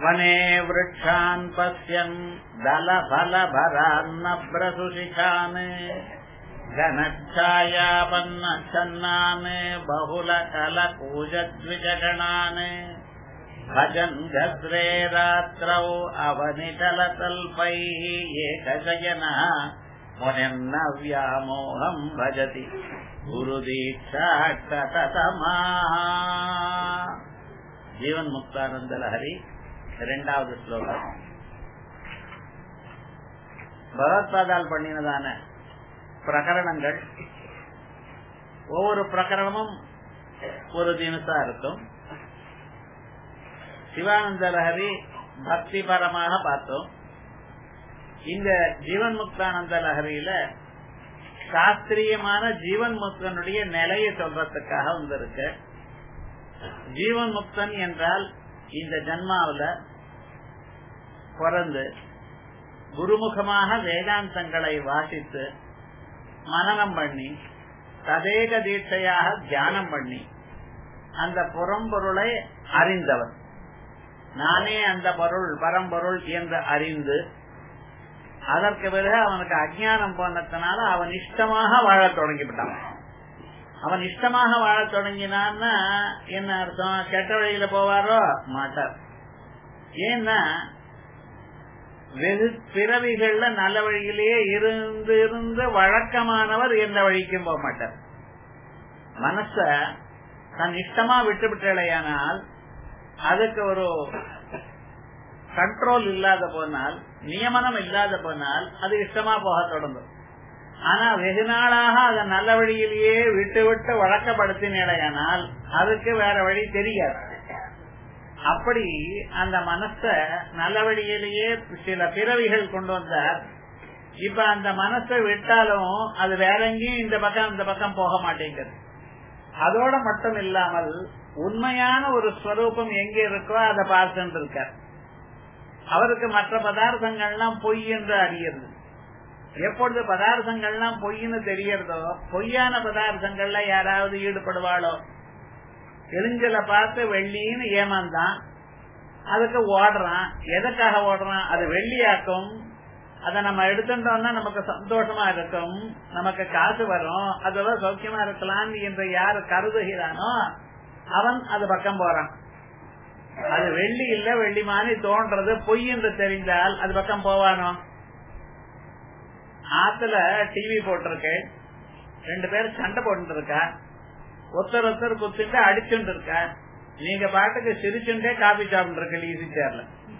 वने वृक्षान् पश्यन् दलफलभरान्नभ्रसुशिखान् घनच्छायापन्नच्छन्नान् बहुलकलकूजद्विजगणान् भजन् गद्रे रात्रौ अवनितलतल्पैः एकशयनः मुनिर्न व्यामोहम् भजति गुरुदीक्षा सततमाः ஜீவன் முக்தானந்த லஹரி இரண்டாவது ஸ்லோகம் பகவத்பாதால் பண்ணினதான பிரகரணங்கள் ஒவ்வொரு பிரகரணமும் ஒரு தினசா இருக்கும் சிவானந்த லஹரி பக்தி பரமாக பார்த்தோம் இந்த ஜீவன் முக்தானந்த லஹரியில சாஸ்திரியமான ஜீவன் முக்தனுடைய நிலையை சொல்றதுக்காக வந்திருக்கு ஜீவன் முக்தன் என்றால் இந்த ஜன்மாவில பிறந்து குருமுகமாக வேதாந்தங்களை வாசித்து மனநம் பண்ணி ததேக தீட்சையாக தியானம் பண்ணி அந்த புறம்பொருளை அறிந்தவர் நானே அந்த பொருள் பரம்பொருள் என்று அறிந்து அதற்கு பிறகு அவனுக்கு அஜானம் போனதுனால அவன் இஷ்டமாக வாழத் தொடங்கிவிட்டான் அவன் இஷ்டமாக வாழ தொடங்கினான்னா என்ன அர்த்தம் கெட்ட வழியில போவாரோ மாட்டார் ஏன்னா வெகு பிறவிகள்ல நல்ல வழியிலேயே இருந்து இருந்து வழக்கமானவர் எந்த வழிக்கும் போக மாட்டார் மனச தன் இஷ்டமா விட்டு விட்டலையானால் அதுக்கு ஒரு கண்ட்ரோல் இல்லாத போனால் நியமனம் இல்லாத போனால் அது இஷ்டமா போக தொடங்கும் ஆனா வெகு நாளாக அதை நல்ல வழியிலேயே விட்டு விட்டு வழக்கப்படுத்தினால் அதுக்கு வேற வழி தெரியாது அப்படி அந்த மனச நல்ல வழியிலேயே சில பிறவிகள் கொண்டு வந்தார் இப்ப அந்த மனசை விட்டாலும் அது வேற எங்கேயும் இந்த பக்கம் இந்த பக்கம் போக மாட்டேங்குது அதோட மட்டும் இல்லாமல் உண்மையான ஒரு ஸ்வரூபம் எங்க இருக்கோ அதை பார்த்துட்டு இருக்கார் அவருக்கு மற்ற பதார்த்தங்கள்லாம் பொய் என்று அறியறது எப்பொழுது பதார்த்தங்கள்லாம் பொய்ன்னு தெரியறதோ பொய்யான பதார்த்தங்கள்ல யாராவது ஈடுபடுவாளோ எளிஞ்சல பார்த்து வெள்ளின்னு ஏமாந்தான் அதுக்கு ஓடுறான் எதுக்காக ஓடுறான் அது வெள்ளியாக்கும் அதை நம்ம எடுத்துட்டோம்னா நமக்கு சந்தோஷமா இருக்கும் நமக்கு காசு வரும் அதெல்லாம் சௌக்கியமா இருக்கலாம் என்று யாரு கருதுகிறானோ அவன் அது பக்கம் போறான் அது வெள்ளி இல்ல வெள்ளி மாதிரி தோன்றது பொய் என்று தெரிந்தால் அது பக்கம் போவானோ ஆத்துல டிவி போட்டிருக்கு ரெண்டு பேரும் சண்டை போட்டு இருக்கா ஒருத்தர் ஒருத்தர் குத்துட்டு அடிச்சுட்டு இருக்கா நீங்க பாட்டுக்கு சிரிச்சுட்டே காபி சாப்பிட்டு இருக்க ஈஸி சேர்ல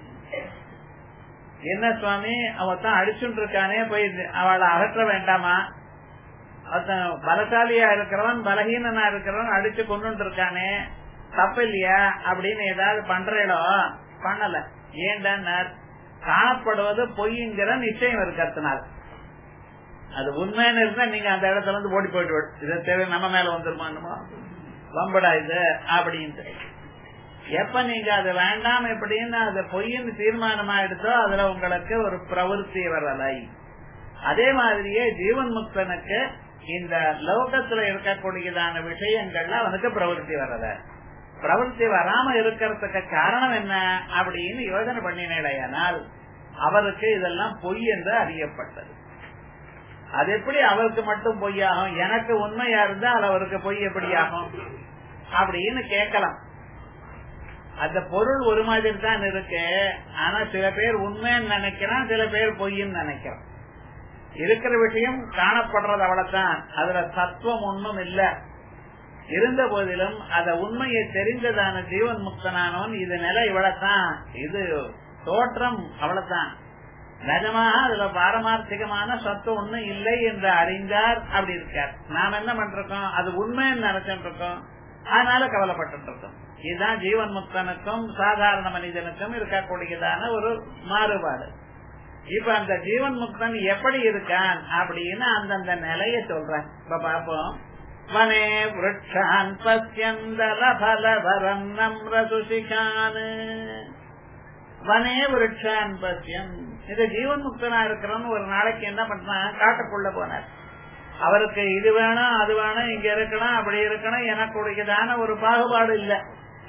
என்ன சுவாமி அவத்தான் அடிச்சுட்டு இருக்கானே போய் அவளை அகற்ற வேண்டாமா பலசாலியா இருக்கிறவன் பலகீனனா இருக்கிறவன் அடிச்சு கொண்டு இருக்கானே தப்பு இல்லையா அப்படின்னு ஏதாவது பண்றீடோ பண்ணல ஏன்டா காணப்படுவது பொய்ங்கிற நிச்சயம் இருக்கிறதுனால அது உண்மைன்னு இருந்தா நீங்க அந்த இடத்துல இருந்து ஓடி போயிட்டு இதை தேவை நம்ம மேல வந்துருமானுமா வம்படா இது அப்படின்ட்டு எப்ப நீங்க அது வேண்டாம் எப்படின்னு அது பொய்ன்னு தீர்மானமா எடுத்தோ அதுல உங்களுக்கு ஒரு பிரவருத்தி வரலை அதே மாதிரியே ஜீவன் முக்தனுக்கு இந்த லோகத்துல இருக்கக்கூடியதான விஷயங்கள்ல அவனுக்கு பிரவருத்தி வரல பிரவருத்தி வராம இருக்கிறதுக்கு காரணம் என்ன அப்படின்னு யோசனை பண்ணினேனால் அவருக்கு இதெல்லாம் பொய் என்று அறியப்பட்டது அது எப்படி அவருக்கு மட்டும் பொய்யாகும் எனக்கு உண்மையா இருந்தால் அவருக்கு பொய் எப்படி ஆகும் அப்படின்னு கேட்கலாம் அந்த பொருள் ஒரு மாதிரி தான் இருக்கு ஆனா சில பேர் உண்மைன்னு நினைக்கிறான் சில பேர் பொய்ன்னு நினைக்கிறான் இருக்கிற விஷயம் காணப்படுறது அவ்வளவுதான் அதுல தத்துவம் ஒன்றும் இல்ல இருந்த போதிலும் அத உண்மையை தெரிந்ததான ஜீவன் முக்தனானவன் இது நிலை இவ்வளவுதான் இது தோற்றம் அவ்வளவுதான் நிஜமாக அதுல பாரமார்த்திகமான சத்து ஒண்ணு இல்லை என்று அறிந்தார் அப்படி இருக்கார் நாம் என்ன பண்றோம் அது உண்மைன்னு நினைச்சுட்டு இருக்கோம் அதனால கவலைப்பட்டு இருக்கோம் இதுதான் ஜீவன் முக்தனுக்கும் சாதாரண மனிதனுக்கும் இருக்கக்கூடியதான ஒரு மாறுபாடு இப்ப அந்த ஜீவன் முக்தன் எப்படி இருக்கான் அப்படின்னு அந்தந்த நிலைய சொல்றேன் இப்ப பாப்போம் வனே விரட்சான் பசியந்தல பலபரம் நம்ரசுசிகான் வனே விரட்சான் பசியன் இது ஜீவன் முக்தனா இருக்கிறோன்னு ஒரு நாளைக்கு என்ன பண்றான் காட்டுக்குள்ள போனார் அவருக்கு இது வேணும் அது வேணும் இங்க இருக்கணும் அப்படி இருக்கணும் எனக்குடையதான ஒரு பாகுபாடு இல்ல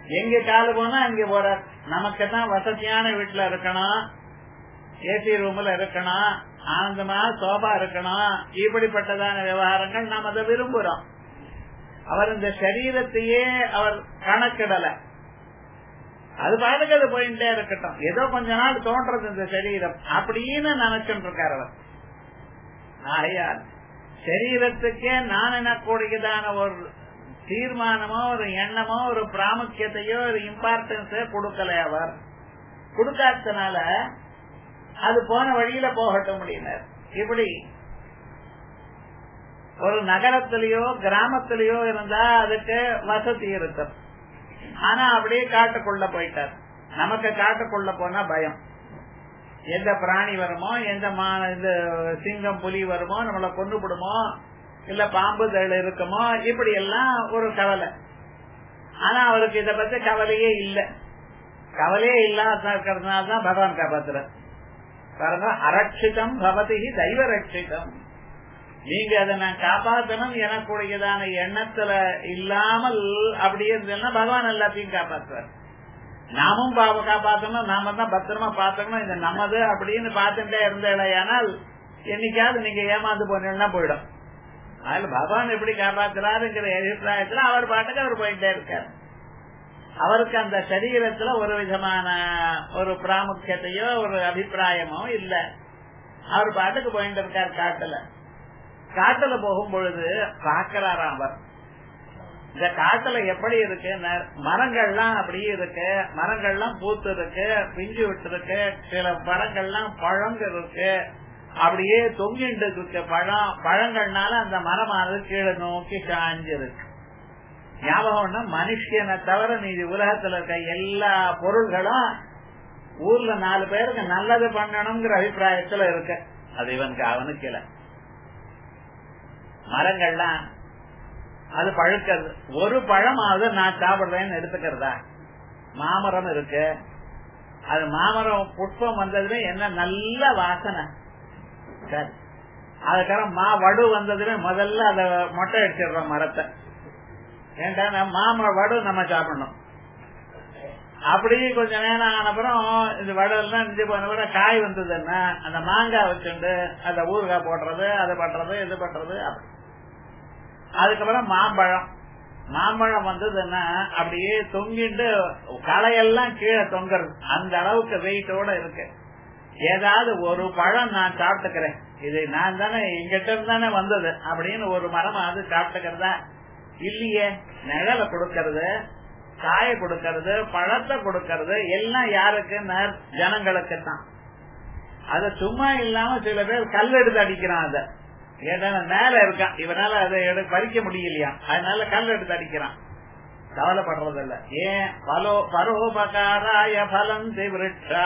எங்க காலு போனா அங்க போற நமக்கு தான் வசதியான வீட்டுல இருக்கணும் ஏசி ரூம்ல இருக்கணும் ஆனந்தமா சோபா இருக்கணும் இப்படிப்பட்டதான விவகாரங்கள் நாம் அதை விரும்புறோம் அவர் இந்த சரீரத்தையே அவர் கணக்கிடல அது பாட்டுக்கு அது போயிட்டே இருக்கட்டும் ஏதோ கொஞ்ச நாள் தோன்றது இந்த சரீரம் அப்படின்னு நினைச்சுட்டு இருக்காரு அவர் ஆகையால் சரீரத்துக்கே நான் எனக்கூடியதான ஒரு தீர்மானமோ ஒரு எண்ணமோ ஒரு பிராமுக்கியத்தையோ ஒரு இம்பார்ட்டன்ஸோ கொடுக்கல அவர் கொடுக்காதனால அது போன வழியில போகட்டும் முடியினர் இப்படி ஒரு நகரத்திலேயோ கிராமத்திலேயோ இருந்தா அதுக்கு வசதி இருக்கும் ஆனா அப்படியே காட்டுக்குள்ள போயிட்டார் நமக்கு காட்டுக்குள்ள போனா பயம் எந்த பிராணி வருமோ எந்த மா இது சிங்கம் புலி வருமோ நம்மளை கொண்டு விடுமோ இல்ல பாம்பு தழு இருக்குமோ இப்படி எல்லாம் ஒரு கவலை ஆனா அவருக்கு இத பத்தி கவலையே இல்ல கவலையே இல்லாத இருக்கிறதுனால தான் பகவான் காப்பாத்துற பாருங்க அரட்சிதம் பவதி தெய்வ ரட்சிதம் நீங்க அதை நான் காப்பாற்றணும் எனக்குடையதான எண்ணத்துல இல்லாமல் அப்படியே இருந்ததுன்னா பகவான் எல்லாத்தையும் காப்பாற்றுவார் நாமும் பாவ காப்பாற்றணும் நாம தான் பத்திரமா பாத்துக்கணும் இது நமது அப்படின்னு பார்த்துட்டே இருந்தேனால் என்னைக்காவது நீங்க ஏமாந்து போனீங்கன்னா போயிடும் அதுல பகவான் எப்படி காப்பாத்துறாருங்கிற அபிப்பிராயத்துல அவர் பாட்டுக்கு அவர் போயிட்டே இருக்காரு அவருக்கு அந்த சரீரத்துல ஒரு விதமான ஒரு பிராமுக்கியத்தையோ ஒரு அபிப்பிராயமோ இல்ல அவர் பாட்டுக்கு போயிட்டு இருக்கார் காட்டுல காட்டுல போகும் பொழுது பாக்கிறாராம் அவர் இந்த காட்டுல எப்படி இருக்கு மரங்கள்லாம் அப்படியே இருக்கு மரங்கள்லாம் பூத்து இருக்கு பிஞ்சு விட்டு இருக்கு சில மரங்கள்லாம் பழங்க இருக்கு அப்படியே தொங்கிட்டு இருக்கு பழம் பழங்கள்னால அந்த மரமானது கீழே நோக்கி சாஞ்சு இருக்கு ஞாபகம் மனுஷனை தவிர நீதி உலகத்துல இருக்க எல்லா பொருள்களும் ஊர்ல நாலு பேருக்கு நல்லது பண்ணணுங்கிற அபிப்பிராயத்துல இருக்கு அது இவனுக்கு அவனுக்கு இல்ல மரங்கள்லாம் அது பழுக்கிறது ஒரு பழமாவது நான் சாப்பிடுறேன்னு எடுத்துக்கிறதா மாமரம் இருக்கு அது மாமரம் புஷ்பம் வந்ததுல என்ன நல்ல வாசனை சரி அதுக்கப்புறம் மா வடு வந்ததுல முதல்ல அத மொட்டை அடிச்சிடுறோம் மரத்தை ஏன்டா மாமர வடு நம்ம சாப்பிடணும் அப்படி கொஞ்ச நேரம் ஆனப்புறம் இந்த வடெல்லாம் இஞ்சி போன காய் வந்ததுன்னா அந்த மாங்காய் வச்சுண்டு அந்த ஊறுகாய் போடுறது அது பண்றது இது பண்றது அப்படி அதுக்கப்புறம் மாம்பழம் மாம்பழம் வந்ததுன்னா அப்படியே தொங்கிட்டு களையெல்லாம் கீழே தொங்குறது அந்த அளவுக்கு வெயிட்டோட இருக்கு ஏதாவது ஒரு பழம் நான் சாப்பிட்டுக்கிறேன் இது நான் தானே எங்கிட்ட இருந்தானே வந்தது அப்படின்னு ஒரு மரம் அது சாப்பிட்டுக்கிறதா இல்லையே நிழலை கொடுக்கறது காய கொடுக்கறது பழத்தை கொடுக்கறது எல்லாம் யாருக்கு ஜனங்களுக்கு தான் அத சும்மா இல்லாம சில பேர் கல் எடுத்து அடிக்கிறான் அத ஏன்னா மேல இருக்கான் இவனால அதை பறிக்க முடியலையா அதனால கல் எடுத்து அடிக்கிறான் கவலைப்படுறது இல்ல ஏன் பலோ பரோபகாராய பலந்தி விருட்சா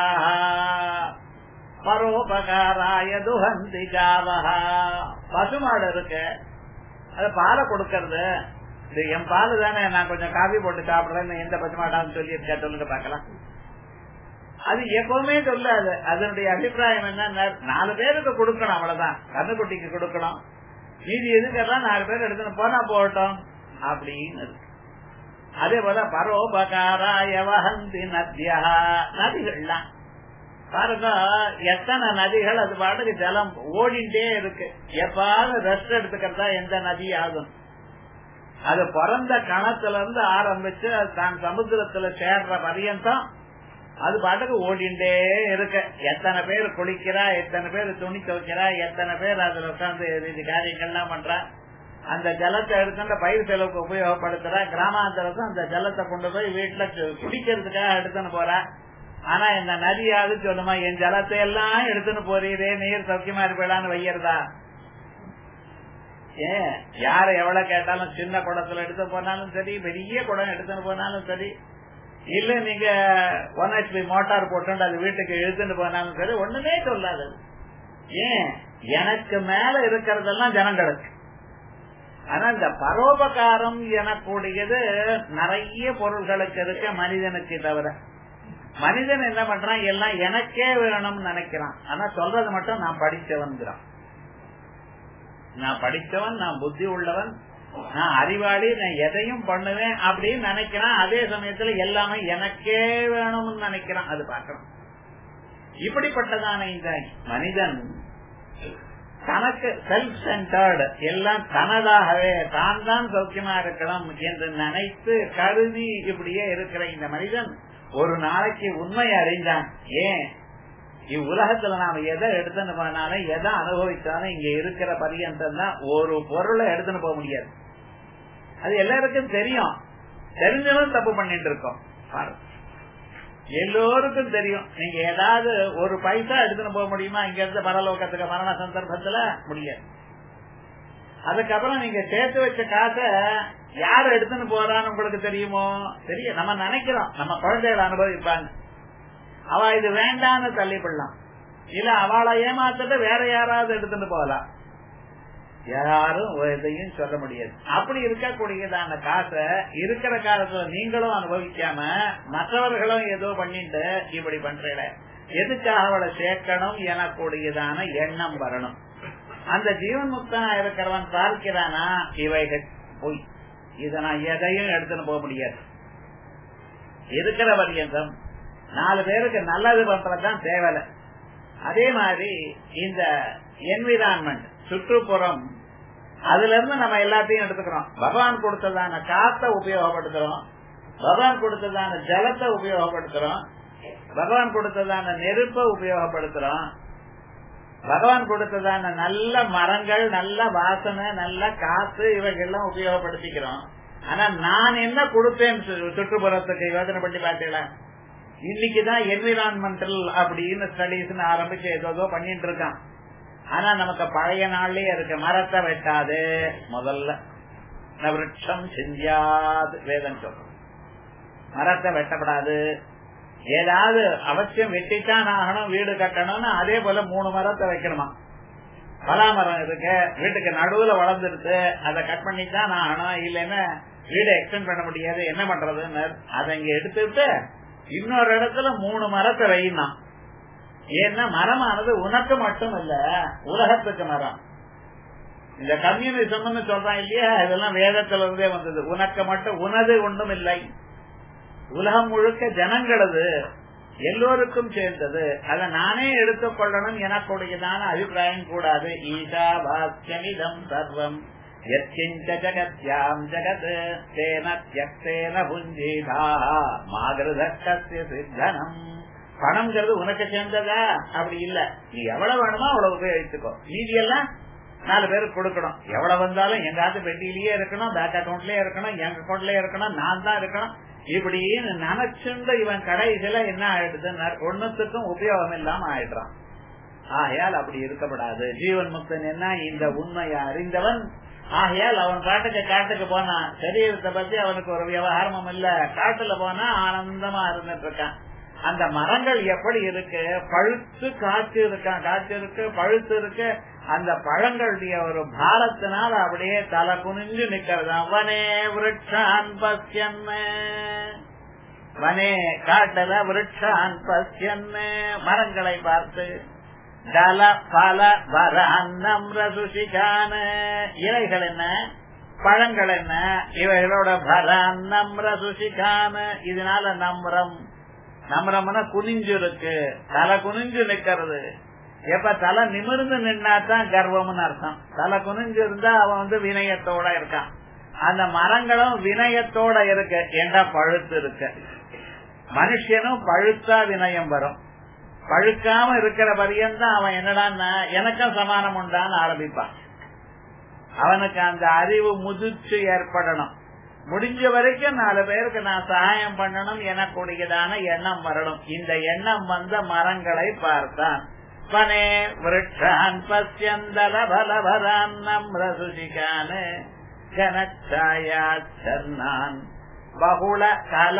பரோபகாராய துஹந்தி ஜாவஹா பசுமாடு இருக்கு அது பாலை கொடுக்கறது இது என் பால் தானே நான் கொஞ்சம் காஃபி போட்டு சாப்பிடுறேன்னு எந்த பசுமாடான்னு சொல்லி இருக்கா சொல்லுங்க பாக்கலாம் அது எப்பவுமே சொல்லாது அதனுடைய அபிப்பிராயம் என்ன நாலு பேருக்கு கொடுக்கணும் அவ்வளவுதான் கண்ணுக்குட்டிக்கு கொடுக்கணும் மீதி எதுக்கெல்லாம் நாலு பேர் எடுத்துன்னு போனா போகட்டும் அப்படின்னு இருக்கு அதே போல பரோபகாராய வகந்தி நத்தியா நதிகள்லாம் பாருங்க எத்தனை நதிகள் அது பாட்டுக்கு ஜலம் ஓடிண்டே இருக்கு எப்பாவது ரெஸ்ட் எடுத்துக்கிறதா எந்த நதி ஆகும் அது பிறந்த கணத்துல இருந்து ஆரம்பிச்சு அது தான் சமுத்திரத்துல சேர்ற பரியந்தம் அது பாட்டுக்கு ஓடிண்டே இருக்கு எத்தனை பேர் குளிக்கிறா எத்தனை பேர் துணி துவைக்கிறா எத்தனை பேர் அதுல உட்காந்து இது காரியங்கள்லாம் பண்றா அந்த ஜலத்தை எடுத்து பயிர் செலவுக்கு உபயோகப்படுத்துறா கிராமாந்தரத்தும் அந்த ஜலத்தை கொண்டு போய் வீட்டுல குடிக்கிறதுக்காக எடுத்துன்னு போறா ஆனா இந்த நதியாவது சொல்லுமா என் ஜலத்தை எல்லாம் எடுத்துன்னு போறீரே நீர் சௌக்கியமா இருப்பீடான்னு வையறதா ஏன் யார எவ்வளவு கேட்டாலும் சின்ன குடத்துல எடுத்து போனாலும் சரி பெரிய குடம் எடுத்துன்னு போனாலும் சரி இல்ல நீங்க ஒன் ஹெச்பி மோட்டார் போட்டு அது வீட்டுக்கு இழுத்துட்டு போனாலும் சரி ஒண்ணுமே சொல்லாது ஏன் எனக்கு மேல இருக்கிறதெல்லாம் ஜனங்களுக்கு ஆனா இந்த பரோபகாரம் எனக்கூடியது நிறைய பொருள்களுக்கு இருக்க மனிதனுக்கு தவிர மனிதன் என்ன பண்றான் எல்லாம் எனக்கே வேணும்னு நினைக்கிறான் ஆனா சொல்றது மட்டும் நான் படிச்சவன்கிறான் நான் படித்தவன் நான் புத்தி உள்ளவன் நான் அறிவாளி நான் எதையும் பண்ணுவேன் அப்படின்னு நினைக்கிறான் அதே சமயத்துல எல்லாமே எனக்கே வேணும்னு நினைக்கிறான் அது பார்க்கணும் இப்படிப்பட்டதான இந்த மனிதன் தனக்கு செல்ஃப் சென்டர்டு எல்லாம் தனதாகவே தான் தான் சௌக்கியமா இருக்கணும் என்று நினைத்து கருதி இப்படியே இருக்கிற இந்த மனிதன் ஒரு நாளைக்கு உண்மை அறிந்தான் ஏன் இவ்வுலகத்துல நாம எதை எடுத்துன்னு போனாலும் எதை அனுபவிச்சாலும் இங்க இருக்கிற பரியந்தம் தான் ஒரு பொருளை எடுத்துன்னு போக முடியாது அது எல்லாருக்கும் தெரியும் தெரிஞ்சவன் தப்பு பண்ணிட்டு இருக்கோம் எல்லோருக்கும் தெரியும் நீங்க ஏதாவது ஒரு பைசா எடுத்துன்னு போக முடியுமா இங்க இருந்து பரலோகத்துக்கு மரண சந்தர்ப்பத்துல முடியாது அதுக்கப்புறம் நீங்க சேர்த்து வச்ச காசை யார் எடுத்துன்னு போறான்னு உங்களுக்கு தெரியுமோ தெரியும் நம்ம நினைக்கிறோம் நம்ம குழந்தைகளை அனுபவிப்பாங்க அவ இது வேண்டான்னு தள்ளிப்படலாம் இல்ல அவளை ஏமாத்திட்டு வேற யாராவது எடுத்துட்டு போகலாம் யாரும் எதையும் சொல்ல முடியாது அப்படி இருக்கக்கூடியதான காசை இருக்கிற காலத்துல நீங்களும் அனுபவிக்காம மற்றவர்களும் ஏதோ பண்ணிட்டு இப்படி பண்றீங்க எதுக்காக அவளை சேர்க்கணும் எனக்கூடியதான எண்ணம் வரணும் அந்த ஜீவன் முக்தனா இருக்கிறவன் பார்க்கிறானா இவைகள் பொய் இத நான் எதையும் எடுத்துன்னு போக முடியாது இருக்கிற பரியந்தம் நாலு பேருக்கு நல்லது பண்றதுதான் தேவையில்லை அதே மாதிரி இந்த என்விரான்மெண்ட் சுற்றுப்புறம் அதுல இருந்து நம்ம எல்லாத்தையும் எடுத்துக்கிறோம் பகவான் கொடுத்ததான காத்த உபயோகப்படுத்துறோம் பகவான் கொடுத்ததான ஜலத்தை உபயோகப்படுத்துறோம் பகவான் கொடுத்ததான நெருப்பை உபயோகப்படுத்துறோம் பகவான் கொடுத்ததான நல்ல மரங்கள் நல்ல வாசனை நல்ல காத்து இவைகள்லாம் உபயோகப்படுத்திக்கிறோம் ஆனா நான் என்ன கொடுத்தேன் சுற்றுப்புறத்துக்கு யோசனை பண்ணி பார்த்தீங்களா இன்னைக்குதான் என்விரான்மெண்டல் அப்படின்னு ஸ்டடிஸ் ஆரம்பிச்சு ஏதோ பண்ணிட்டு இருக்கான் ஆனா நமக்கு பழைய நாள்லயே இருக்கு மரத்தை வெட்டாது முதல்ல விரட்சம் செஞ்சாது வேதம் சொல்றோம் மரத்தை வெட்டப்படாது ஏதாவது அவசியம் வெட்டித்தான் ஆகணும் வீடு கட்டணும்னு அதே போல மூணு மரத்தை வைக்கணுமா பலாமரம் இருக்கு வீட்டுக்கு நடுவுல வளர்ந்துருக்கு அதை கட் பண்ணித்தான் ஆகணும் இல்லைன்னா வீடு எக்ஸ்டெண்ட் பண்ண முடியாது என்ன பண்றதுன்னு அதை இங்க எடுத்துட்டு இன்னொரு இடத்துல மூணு மரத்தை வைனா ஏன்னா மரமானது உனக்கு மட்டும் இல்ல உலகத்துக்கு மரம் இந்த கம்யூனிசம்னு சொல்றான் இல்லையா இதெல்லாம் வேதத்துல இருந்தே வந்தது உனக்கு மட்டும் உனது ஒன்றும் இல்லை உலகம் முழுக்க ஜனங்களது எல்லோருக்கும் சேர்ந்தது அதை நானே எடுத்துக்கொள்ளணும் எனக்குடையதான அபிப்பிராயம் கூடாது ஈஷா பாக்கியமிதம் சர்வம் எத்திஞ்ச ஜகத்யாம் ஜகத் தேன தியக்தேன புஞ்சீதா மாதிருதக்கசிய சித்தனம் பணம்ங்கிறது உனக்கு சேர்ந்ததா அப்படி இல்ல நீ எவ்வளவு வேணுமோ அவ்வளவு உபயோகிச்சுக்கோ மீதி எல்லாம் நாலு பேருக்கு கொடுக்கணும் எவ்வளவு வந்தாலும் எங்க ஆத்து பெட்டியிலேயே இருக்கணும் பேங்க் அக்கௌண்ட்லயே இருக்கணும் எங்க அக்கௌண்ட்லயே இருக்கணும் நான் தான் இருக்கணும் இப்படின்னு நினைச்சுண்டு இவன் கடைசியில என்ன ஆயிடுதுன்னு ஒன்னுத்துக்கும் உபயோகம் இல்லாம ஆயிடுறான் ஆகையால் அப்படி இருக்கப்படாது ஜீவன் முக்தன் என்ன இந்த உண்மையை அறிந்தவன் ஆகையால் அவன் காட்டுக்கு காட்டுக்கு போனான் சரீரத்தை பத்தி அவனுக்கு ஒரு விவகாரமும் இல்ல காட்டுல போனா ஆனந்தமா இருந்துட்டு இருக்கான் அந்த மரங்கள் எப்படி இருக்கு பழுத்து காய்ச்சி இருக்கான் காய்ச்சி இருக்கு பழுத்து இருக்கு அந்த பழங்களுடைய ஒரு பாரத்தினால் அப்படியே தலை குனிஞ்சு நிக்கிறது வனே விருட்சான் பசியன் வனே காட்டல விருட்சான் பசியன் மரங்களை பார்த்து தல பல வர அன்னம் ரசுஷிகான இலைகள் என்ன பழங்கள் என்ன இவைகளோட பர அன்னம் ரசுஷிகான இதனால நம்ரம் நம்ரம்னா குனிஞ்சு இருக்கு தலை குனிஞ்சு நிக்கிறது எப்ப தலை நிமிர்ந்து நின்னாதான் கர்வம்னு அர்த்தம் தலை குனிஞ்சு இருந்தா அவன் வந்து வினயத்தோட இருக்கான் அந்த மரங்களும் வினயத்தோட இருக்கு என்ற பழுத்து இருக்கு மனுஷனும் பழுத்தா வினயம் வரும் பழுக்காம இருக்கிற பரியந்தான் அவன் என்னடான்னா எனக்கும் சமானம் உண்டான்னு ஆரம்பிப்பான் அவனுக்கு அந்த அறிவு முதிர்ச்சி ஏற்படணும் முடிஞ்ச வரைக்கும் நாலு பேருக்கு நான் சகாயம் பண்ணணும் எனக்கூடியதான எண்ணம் வரணும் இந்த எண்ணம் வந்த மரங்களை பார்த்தான் வனே விருட்சான் பசியந்தல பலபரான்னம் ரசுஷிகான் கனச்சாயாச்சர்ணான் பகுள கல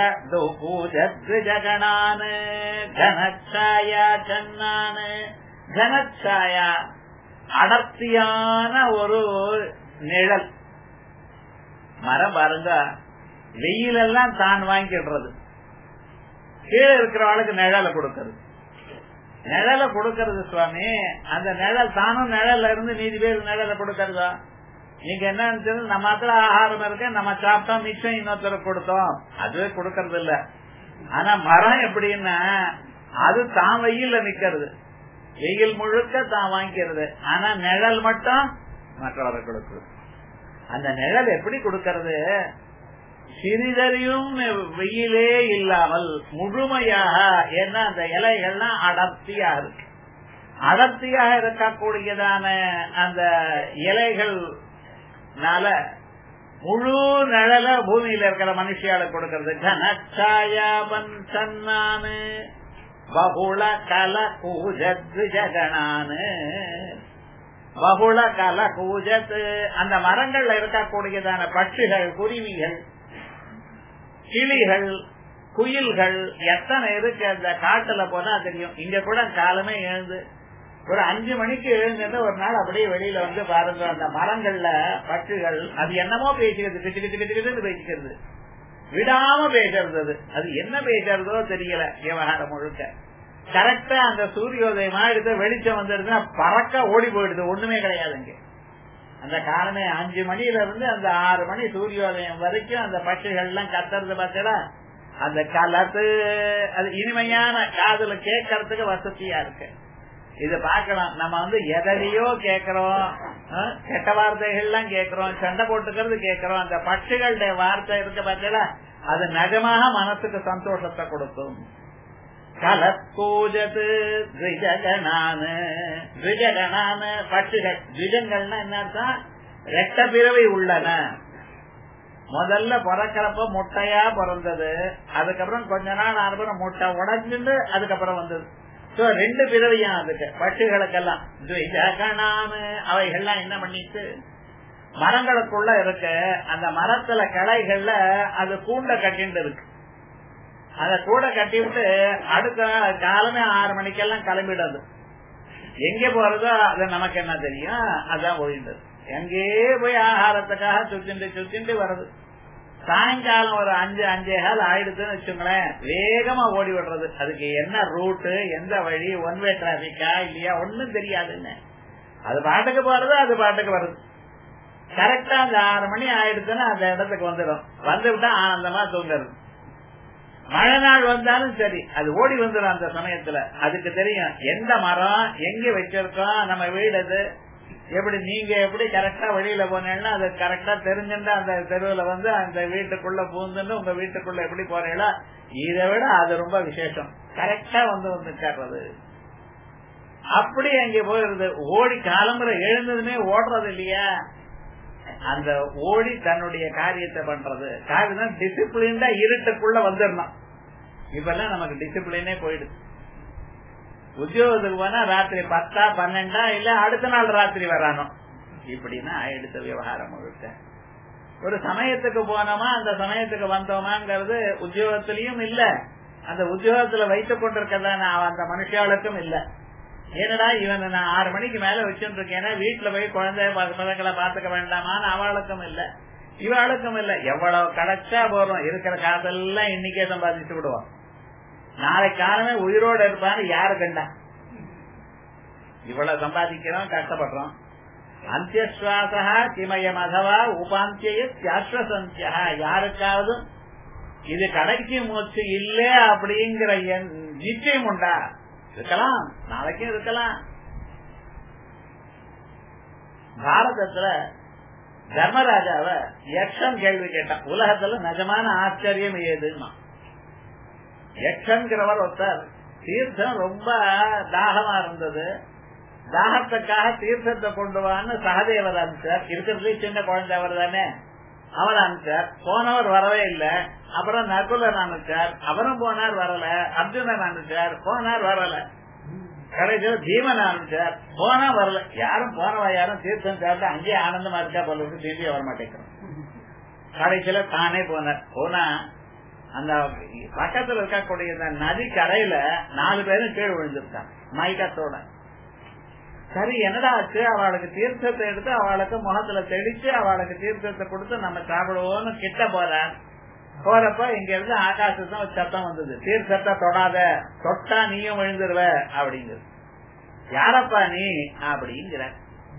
ஜகணான் கனச்சாயா சன்னான் கனச்சாயா அடர்த்தியான ஒரு நிழல் மரம் பாருங்க வெயிலெல்லாம் தான் வாங்கிடுறது கீழே இருக்கிறவளுக்கு நிழலை கொடுக்கறது நிழலை கொடுக்கறது சுவாமி அந்த நிழல் தானும் நிழல்ல இருந்து நீதி பேர் நிழலை கொடுக்கறதா நீங்க என்ன நினைச்சது நம்ம மாத்திர ஆகாரம் இருக்கு நம்ம சாப்பிட்டோம் மிச்சம் இன்னொருத்தருக்கு கொடுத்தோம் அதுவே கொடுக்கறது இல்ல ஆனா மரம் எப்படின்னா அது தான் வெயில்ல நிக்கிறது வெயில் முழுக்க தான் வாங்கிக்கிறது ஆனா நிழல் மட்டும் மற்றவர்கள் கொடுக்குறது அந்த நிழல் எப்படி கொடுக்கறது சிறிதறியும் வெயிலே இல்லாமல் முழுமையாக ஏன்னா அந்த இலைகள்லாம் அடர்த்தியா இருக்கு அடர்த்தியாக இருக்கக்கூடியதான அந்த இலைகள்னால முழு நிழல பூமியில இருக்கிற மனுஷியால கொடுக்கறது கனச்சாயாவன் சன்னானு பகுள கல கூஜத் ஜகனானு பகுள கல கூஜத் அந்த மரங்கள்ல இருக்கக்கூடியதான பட்சிகள் குருவிகள் கிளிகள் குயில்கள் எத்தனை இருக்கு அந்த காட்டுல போனா தெரியும் இங்க கூட காலமே எழுந்து ஒரு அஞ்சு மணிக்கு எழுந்து ஒரு நாள் அப்படியே வெளியில வந்து பாருங்க அந்த மரங்கள்ல பட்சிகள் அது என்னமோ பேசிக்கிறது கிச்சு கிச்சு கிச்சு கிச்சு பேசிக்கிறது விடாம பேசுறது அது அது என்ன பேசுறதோ தெரியல விவகாரம் முழுக்க கரெக்டா அந்த சூரியோதயமா எடுத்து வெளிச்சம் வந்துருதுன்னா பறக்க ஓடி போயிடுது ஒண்ணுமே கிடையாது இங்க அந்த காலமே அஞ்சு மணில இருந்து அந்த ஆறு மணி சூரியோதயம் வரைக்கும் அந்த பட்சிகள் எல்லாம் கத்துறது பார்த்தா அந்த கலத்து அது இனிமையான காதுல கேட்கறதுக்கு வசதியா இருக்கு இது பார்க்கலாம் நம்ம வந்து எதையோ கேக்குறோம் கெட்ட வார்த்தைகள் எல்லாம் கேக்குறோம் சண்டை போட்டுக்கிறது கேக்குறோம் அந்த பட்சிகளுடைய வார்த்தை இருக்கு பார்த்தீங்களா அது நிஜமாக மனசுக்கு சந்தோஷத்தை கொடுக்கும் கலக்கூஜது திஜகனானு திஜகனானு பட்சிகள் திஜங்கள்னா என்ன அர்த்தம் ரெட்ட பிறவை உள்ளன முதல்ல பிறக்கிறப்ப முட்டையா பிறந்தது அதுக்கப்புறம் கொஞ்ச நாள் அப்புறம் முட்டை உடஞ்சுட்டு அதுக்கப்புறம் வந்தது சோ ரெண்டு பிறவியா அதுக்கு பட்சிகளுக்கெல்லாம் துவைஜகனானு அவைகள்லாம் என்ன பண்ணிட்டு மரங்களுக்குள்ள இருக்க அந்த மரத்துல கிளைகள்ல அது கூண்ட கட்டிட்டு இருக்கு அத கூட கட்டி விட்டு அடுத்த காலமே ஆறு மணிக்கெல்லாம் கிளம்பிடுது எங்க போறதோ அது நமக்கு என்ன தெரியும் அதான் போயிடுது எங்கே போய் ஆகாரத்துக்காக சுத்திண்டு சுத்திண்டு வருது சாயங்காலம் ஒரு அஞ்சு அஞ்சே கால் ஆயிடுதுன்னு வச்சுங்களேன் வேகமா ஓடி விடுறது அதுக்கு என்ன ரூட்டு எந்த வழி ஒன் வே டிராபிக்கா இல்லையா ஒன்னும் தெரியாதுன்னு அது பாட்டுக்கு போறது அது பாட்டுக்கு வருது கரெக்டா அந்த ஆறு மணி ஆயிடுச்சுன்னா அந்த இடத்துக்கு வந்துடும் வந்து விட்டா ஆனந்தமா தூங்குறது மழை நாள் வந்தாலும் சரி அது ஓடி வந்துடும் அந்த சமயத்துல அதுக்கு தெரியும் எந்த மரம் எங்க வச்சிருக்கோம் நம்ம வீடு அது எப்படி நீங்க எப்படி கரெக்டா வெளியில போனீங்கன்னா அது கரெக்டா தெரிஞ்சுட்டு அந்த தெருவுல வந்து அந்த வீட்டுக்குள்ள பூந்துன்னு உங்க வீட்டுக்குள்ள எப்படி போறீங்களா இதை விட அது ரொம்ப விசேஷம் கரெக்டா வந்து வந்து சேர்றது அப்படி அங்க போயிருது ஓடி காலம்புற எழுந்ததுமே ஓடுறது இல்லையா அந்த ஓடி தன்னுடைய காரியத்தை பண்றது காரியம் டிசிப்ளின்டா இருட்டுக்குள்ள வந்துடணும் இப்ப எல்லாம் நமக்கு டிசிப்ளினே போயிடுது உத்தியோகத்துக்கு போனா ராத்திரி பத்தா பன்னெண்டா இல்ல அடுத்த நாள் ராத்திரி வரானோ இப்படின்னா ஆயிடுத்த விவகாரம் முழுக்க ஒரு சமயத்துக்கு போனோமா அந்த சமயத்துக்கு வந்தோமாங்கிறது உத்தியோகத்திலயும் இல்ல அந்த உத்தியோகத்துல வைத்துக் கொண்டிருக்கிறதான அந்த மனுஷாளுக்கும் இல்ல ஏனடா இவன் நான் ஆறு மணிக்கு மேல வச்சுட்டு இருக்கேன் வீட்டுல போய் குழந்தை பசங்களை பாத்துக்க வேண்டாமான்னு அவளுக்கும் இல்ல இவாளுக்கும் இல்ல எவ்வளவு கிடைச்சா போறோம் இருக்கிற காசெல்லாம் இன்னைக்கே சம்பாதிச்சு விடுவோம் நாளை காலமே உயிரோட இருப்பான்னு யாரு கண்டா இவ்வளவு சம்பாதிக்கிறோம் கஷ்டப்படுறோம் அந்தியஸ்வாசா கிமயம் அதவா உபாந்திய தியாஸ்வசந்தியா யாருக்காவது இது கடைக்கு மூச்சு இல்ல அப்படிங்கிற நிச்சயம் உண்டா இருக்கலாம் நாளைக்கும் இருக்கலாம் பாரதத்துல தர்மராஜாவ யக்ஷன் கேள்வி கேட்டான் உலகத்துல நிஜமான ஆச்சரியம் ஏதுன்னா யக்ஷன்கிறவர் ஒருத்தர் தீர்த்தம் ரொம்ப தாகமா இருந்தது தாகத்துக்காக தீர்த்தத்தை கொண்டு வான்னு சகதேவர் அனுப்பிச்சார் இருக்கிறதுலே சின்ன குழந்தை அவர் தானே அவர் அனுப்பிச்சார் போனவர் வரவே இல்லை அப்புறம் நகுலன் அனுப்பிச்சார் அவரும் போனார் வரல அர்ஜுனன் அனுப்பிச்சார் போனார் வரல கடைசியில் பீமன் அனுப்பிச்சார் போனா வரல யாரும் போனவா யாரும் தீர்த்தம் சாப்பிட்டு அங்கேயே ஆனந்தமா இருக்கா போல திரும்பி வர மாட்டேங்கிறோம் கடைசியில தானே போனார் போனா அந்த பக்கத்துல இருக்கக்கூடிய நதி கரையில நாலு பேரும் கீழ் விழுந்திருக்காங்க மயக்கத்தோட சரி என்னடா ஆச்சு அவளுக்கு தீர்த்தத்தை எடுத்து அவளுக்கு முகத்துல தெளிச்சு அவளுக்கு தீர்த்தத்தை கொடுத்து நம்ம சாப்பிடுவோம்னு கிட்ட போறார் போறப்ப இங்க இருந்து ஆகாசத்துல ஒரு சத்தம் வந்தது தீர்த்தத்தை தொடாத தொட்டா நீயும் விழுந்துருவ அப்படிங்கிறது யாரப்பா நீ அப்படிங்கிற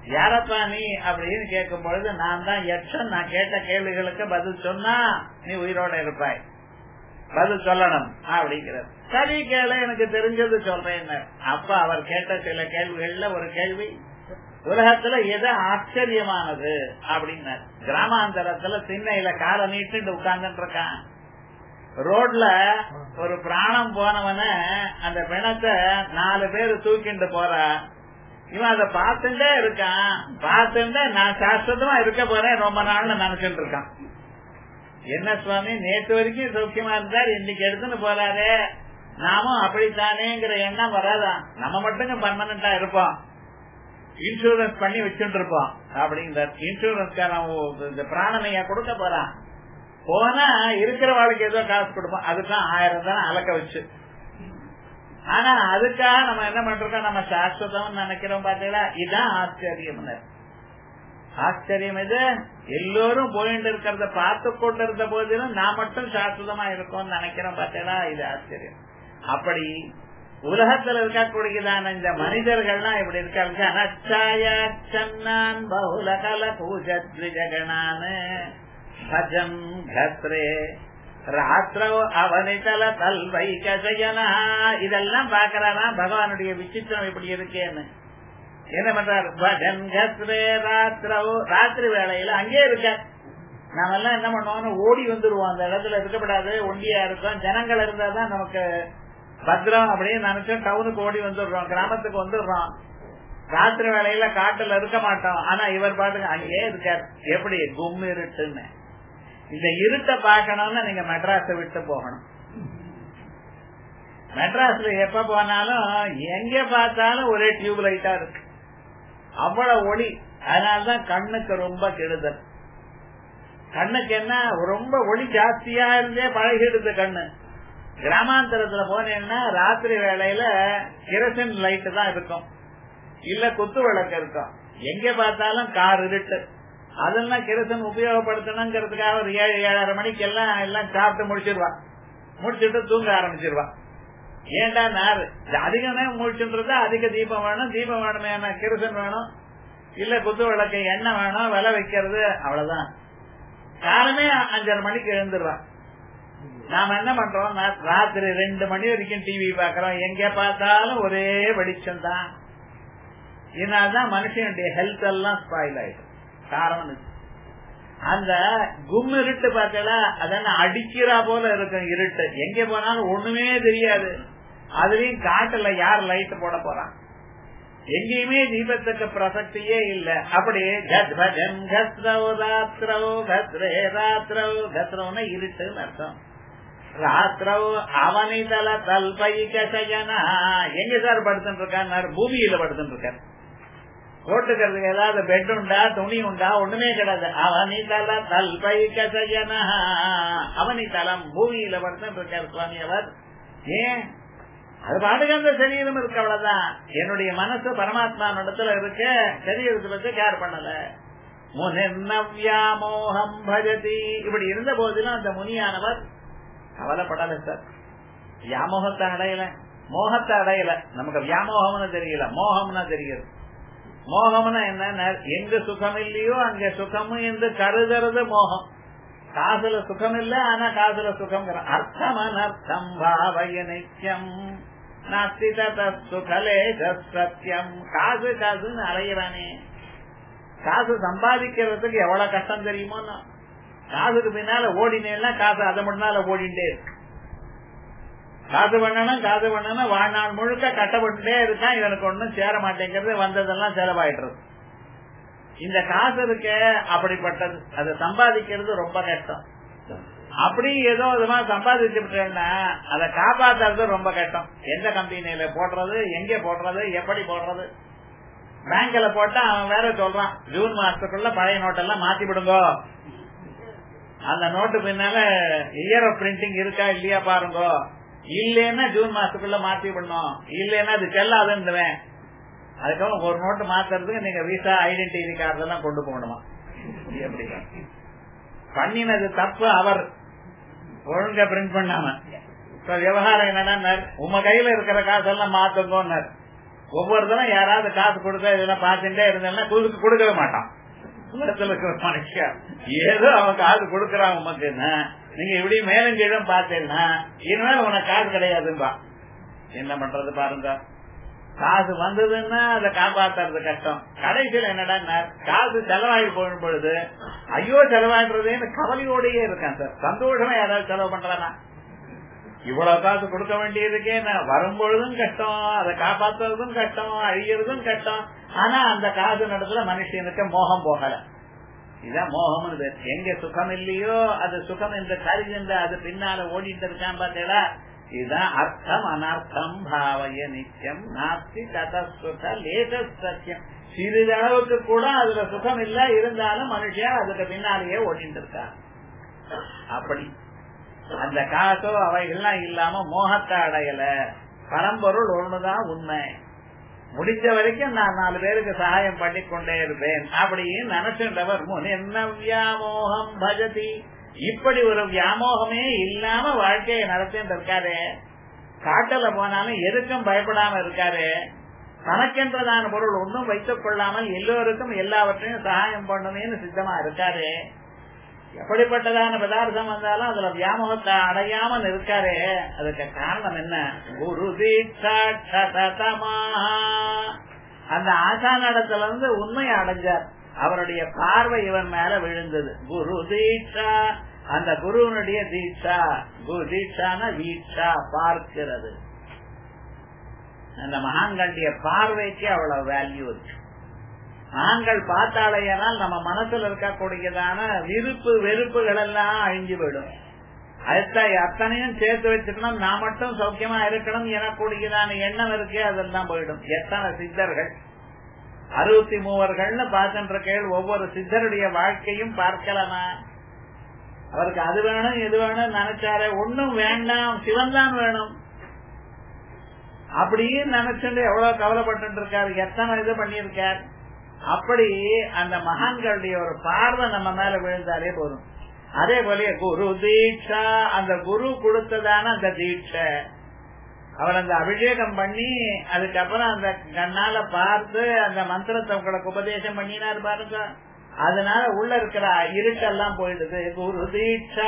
யாரப்பா நீ அப்படின்னு கேட்கும் பொழுது நான் தான் யக்ஷன் நான் கேட்ட கேள்விகளுக்கு பதில் சொன்னா நீ உயிரோட இருப்பாய் பதில் சொல்லணும் அப்படிங்கிறது சரி கேளு எனக்கு தெரிஞ்சது சொல்றேன் அப்ப அவர் கேட்ட சில கேள்விகள்ல ஒரு கேள்வி உலகத்துல எது ஆச்சரியமானது அப்படின்னார் கிராமாந்தரத்துல திண்ணையில காலை நீட்டு உட்கார்ந்துட்டு இருக்கான் ரோட்ல ஒரு பிராணம் போனவன அந்த பிணத்தை நாலு பேர் தூக்கிட்டு போற இவன் அதை பார்த்துட்டே இருக்கான் பார்த்துட்டு நான் சாஸ்வதமா இருக்க போறேன் ரொம்ப நாள்னு நினைச்சிட்டு இருக்கான் என்ன சுவாமி நேற்று வரைக்கும் சௌக்கியமா இருந்தார் இன்னைக்கு எடுத்துன்னு போறாரு நாமும் அப்படித்தானேங்கிற எண்ணம் வராதான் நம்ம மட்டும் பர்மனண்டா இருப்போம் இன்சூரன்ஸ் பண்ணி வச்சுட்டு இருப்போம் அப்படிங்கிற இன்சூரன்ஸ்காரன் இந்த பிராணனையா கொடுக்க போறான் போனா இருக்கிற வாழ்க்கை ஏதோ காசு கொடுப்போம் அதுதான் ஆயிரம் தானே அலக்க வச்சு ஆனா அதுக்காக நம்ம என்ன பண்றோம் நம்ம சாஸ்வதம் நினைக்கிறோம் பாத்தீங்களா இதுதான் ஆச்சரியம் ஆச்சரியம் இது எல்லோரும் போயிட்டு இருக்கிறத பார்த்து கொண்டு இருந்த போதிலும் நான் மட்டும் சாஸ்வதமா இருக்கோம்னு நினைக்கிறோம் பார்த்தீங்களா இது ஆச்சரியம் அப்படி உலகத்துல இருக்கக்கூடியதான இந்த மனிதர்கள்லாம் இப்படி இருக்காங்க அனச்சாயா சன்னான் பகுலகல பூஜத்விஜகணான் பஜம் கத்ரே ராத்திரோ அவனிதல தல்வைக ஜயனா இதெல்லாம் பாக்குறாரா பகவானுடைய விசித்திரம் இப்படி இருக்கேன்னு என்ன பண்றாரு பஜன் கத்ரே ராத்திரோ ராத்திரி வேலையில அங்கே இருக்க நாம எல்லாம் என்ன பண்ணுவோம்னு ஓடி வந்துருவோம் அந்த இடத்துல இருக்கப்படாது ஒண்டியா இருக்கும் ஜனங்கள் இருந்தாதான் நமக்கு பத்திரம் அப்படின்னு நினைச்சோம் டவுனுக்கு ஓடி வந்துடுறோம் கிராமத்துக்கு வந்துடுறோம் ராத்திரி வேலையில காட்டுல இருக்க மாட்டோம் ஆனா இவர் பாட்டுக்கு அங்கேயே இருக்காரு எப்படி கும் இருட்டுன்னு இந்த இருட்டை பார்க்கணும்னா நீங்க மெட்ராஸை விட்டு போகணும் மெட்ராஸ்ல எப்ப போனாலும் எங்க பார்த்தாலும் ஒரே டியூப் லைட்டா இருக்கு அவ்வளவு ஒளி அதனாலதான் கண்ணுக்கு ரொம்ப கெடுதல் கண்ணுக்கு என்ன ரொம்ப ஒளி ஜாஸ்தியா இருந்தே பழகிடுது கண்ணு கிராமாந்தரத்துல போனேன்னா ராத்திரி வேலையில கிரசன் லைட் தான் இருக்கும் இல்ல குத்து விளக்கு இருக்கும் எங்க பார்த்தாலும் கார் இருட்டு அதெல்லாம் கிரசன் உபயோகப்படுத்தணுங்கிறதுக்காக ஒரு ஏழு ஏழரை மணிக்கு எல்லாம் எல்லாம் சாப்பிட்டு முடிச்சிருவா முடிச்சுட்டு தூங்க ஆரம்பிச்சிருவா ஏண்டா நார் அதிக நேரம் முடிச்சுன்றது அதிக தீபம் வேணும் தீபம் வேணுமே கிரசன் வேணும் இல்ல குத்து விளக்கு எண்ணெய் வேணும் விலை வைக்கிறது அவ்வளவுதான் காலமே அஞ்சரை மணிக்கு எழுந்துருவான் நாம என்ன பண்றோம் ராத்திரி ரெண்டு மணி வரைக்கும் டிவி பாக்குறோம் எங்க பார்த்தாலும் ஒரே வெளிச்சம் தான் இதனால்தான் மனுஷனுடைய ஹெல்த் எல்லாம் ஸ்பாயில் ஆயிடும் காரணம் அந்த கும் இருட்டு பார்த்தா அதெல்லாம் அடிக்கிறா போல இருக்கும் இருட்டு எங்க போனாலும் ஒண்ணுமே தெரியாது அதுலயும் காட்டுல யார் லைட் போட போறான் எங்கேயுமே தீபத்துக்கு பிரசக்தியே இல்ல அப்படி கத்பஜன் கத்ரவ் ராத்திரவ் கத்ரே ராத்திரவ் கத்ரவ்னா இருட்டுன்னு அர்த்தம் ராத்திரவ் அவனிதல தல்பைக சயனா எங்க சார் படுத்துட்டு இருக்காரு பூமியில படுத்துட்டு இருக்காரு போட்டுக்கிறதுக்கு ஏதாவது பெட் உண்டா துணி உண்டா ஒண்ணுமே கிடையாது அவனிதல தல்பைக சயனா அவனிதலம் பூமியில படுத்துட்டு இருக்காரு சுவாமி அவர் ஏன் அது பாட்டுக்கு அந்த சரீரம் இருக்கு அவ்வளவுதான் என்னுடைய மனசு பரமாத்மா இடத்துல இருக்கு சரீரத்தை பத்தி கேர் பண்ணல முனிர்னவ்யாமோகம் பஜதி இப்படி இருந்த போதிலும் அந்த முனியானவர் கவலைப்படல சார் வியாமோகத்தை அடையல மோகத்தை அடையல நமக்கு வியாமோகம்னு தெரியல மோகம்னா தெரியுது மோகம்னா என்ன எங்க சுகம் இல்லையோ அங்க சுகம் என்று கருதுறது மோகம் காசுல சுகம் இல்ல ஆனா காசுல சுகம் அர்த்தம் அனர்த்தம் பாவய நித்தியம் நாஸ்தி சுகலே சத்தியம் காசு காசுன்னு அலையிறானே காசு சம்பாதிக்கிறதுக்கு எவ்வளவு கஷ்டம் தெரியுமோ காசுக்கு பின்னால ஓடினேன்னா காசு அதை முன்னால ஓடிண்டே இருக்கு காசு பண்ணணும் காசு பண்ணணும் வாழ்நாள் முழுக்க கட்டப்பட்டுட்டே இருக்கான் இவனுக்கு ஒண்ணும் சேர மாட்டேங்கிறது வந்ததெல்லாம் செலவாயிடுறது இந்த காசு இருக்க அப்படிப்பட்டது அதை சம்பாதிக்கிறது ரொம்ப கஷ்டம் அப்படி ஏதோ விதமா சம்பாதிச்சுட்டேன்னா அதை காப்பாத்துறது ரொம்ப கஷ்டம் எந்த கம்பெனியில போடுறது எங்க போடுறது எப்படி போடுறது பேங்க்ல போட்டா அவன் வேற சொல்றான் ஜூன் மாசத்துக்குள்ள பழைய நோட்டெல்லாம் மாத்தி விடுங்க அந்த நோட்டு பின்னால இயர் ஆஃப் பிரிண்டிங் இருக்கா இல்லையா பாருங்க இல்லைன்னா ஜூன் மாசத்துக்குள்ள மாத்தி விடணும் இல்லைன்னா அது செல்லாதுன்னுவேன் அதுக்கப்புறம் ஒரு நோட்டு மாத்துறதுக்கு நீங்க விசா ஐடென்டிட்டி கார்டு எல்லாம் கொண்டு போகணுமா எப்படி பண்ணினது தப்பு அவர் ஒழுங்கா பிரிண்ட் பண்ணாம இப்ப விவகாரம் என்னன்னா உம கையில இருக்கிற காசெல்லாம் மாத்துங்கன்னார் ஒவ்வொரு தரம் யாராவது காசு கொடுத்தா இதெல்லாம் பார்த்துட்டே இருந்தேன்னா கொடுக்க கொடுக்கவே மாட்டான் உலகத்துல இருக்கிற மனுஷன் ஏதோ அவன் காசு கொடுக்கறான் உமக்குன்னா நீங்க இப்படி மேலும் கீழும் பார்த்தேன்னா இனிமேல் உனக்கு காசு கிடையாதும்பா என்ன பண்றது பாருங்க காசு வந்ததுன்னா அதை காப்பாத்துறது கஷ்டம் கடைசியில் என்னடா காசு செலவாகி போகும் பொழுது ஐயோ செலவாகிறதேன்னு கவலையோடயே இருக்கான் சார் சந்தோஷமா யாராவது செலவு பண்றானா இவ்வளவு காசு கொடுக்க வேண்டியதுக்கே நான் வரும்பொழுதும் கஷ்டம் அதை காப்பாத்துறதும் கஷ்டம் அழியறதும் கஷ்டம் ஆனா அந்த காசு நடத்துல மனுஷனுக்கு மோகம் போகல இதான் மோகம் எங்க சுகம் இல்லையோ அது சுகம் என்று கருகின்ற அது பின்னால ஓடிட்டு இருக்கான் பாத்தீங்களா இதுதான் அர்த்தம் அனர்த்தம் பாவய நித்தியம் நாஸ்தி ததசுக லேச சத்தியம் சிறிதளவுக்கு கூட அதுல சுகம் இல்ல இருந்தாலும் மனுஷன் அதுக்கு பின்னாலேயே ஓடிட்டு இருக்கா அப்படி அந்த காசோ அவைகள்லாம் இல்லாம மோகத்தை அடையல பரம்பொருள் ஒண்ணுதான் உண்மை முடிஞ்ச வரைக்கும் நான் நாலு பேருக்கு சகாயம் பண்ணி கொண்டே இருப்பேன் அப்படின்னு நினைச்சின்றவர் முன் என்ன வியாமோகம் பஜதி இப்படி ஒரு வியாமோகமே இல்லாம வாழ்க்கையை நடத்திட்டு இருக்காரு காட்டுல போனாலும் எதுக்கும் பயப்படாம இருக்காரு தனக்கென்றதான பொருள் ஒன்றும் வைத்துக் கொள்ளாமல் எல்லோருக்கும் எல்லாவற்றையும் சகாயம் பண்ணுமேன்னு சித்தமா இருக்காரு எப்படிப்பட்டதான பதார்த்தம் வந்தாலும் அதுல வியாமோகத்தை அடையாமல் இருக்காரு அதுக்கு காரணம் என்ன குரு அந்த ஆசானிடத்துல இருந்து உண்மையை அடைஞ்சார் அவருடைய பார்வை இவன் மேல விழுந்தது குரு தீட்சா அந்த குருவனுடைய தீட்சா குரு தீட்சான வீட்சா பார்க்கிறது அந்த மகான்களுடைய பார்வைக்கு அவ்வளவு வேல்யூ இருக்கு நாங்கள் பார்த்தாலேயானால் நம்ம மனசுல இருக்கக்கூடியதான விருப்பு வெறுப்புகள் எல்லாம் அழிஞ்சு போயிடும் அதுதான் அத்தனையும் சேர்த்து வச்சுக்கணும் நான் மட்டும் சௌக்கியமா இருக்கணும் எனக்கூடியதான எண்ணம் இருக்கே அதெல்லாம் போயிடும் எத்தனை சித்தர்கள் அறுபத்தி மூவர்கள்னு பார்க்கின்ற கேள் ஒவ்வொரு சித்தருடைய வாழ்க்கையும் பார்க்கலாமா அவருக்கு அது வேணும் இது வேணும் நினைச்சாரே ஒன்னும் வேண்டாம் சிவன் தான் வேணும் அப்படியே நினைச்சுட்டு எவ்வளவு கவலைப்பட்டு இருக்காரு எத்தனை இது பண்ணியிருக்காரு அப்படி அந்த மகான்களுடைய ஒரு பார்வை நம்ம மேல விழுந்தாலே போதும் அதே போல குரு தீட்சா அந்த குரு கொடுத்ததான அந்த தீட்சை அவர் அந்த அபிஷேகம் பண்ணி அதுக்கப்புறம் அந்த கண்ணால பார்த்து அந்த மந்திரத்தை உங்களுக்கு உபதேசம் பண்ணினார் பாருங்க அதனால உள்ள இருக்கிற இருட்டெல்லாம் போயிடுது குரு தீட்சா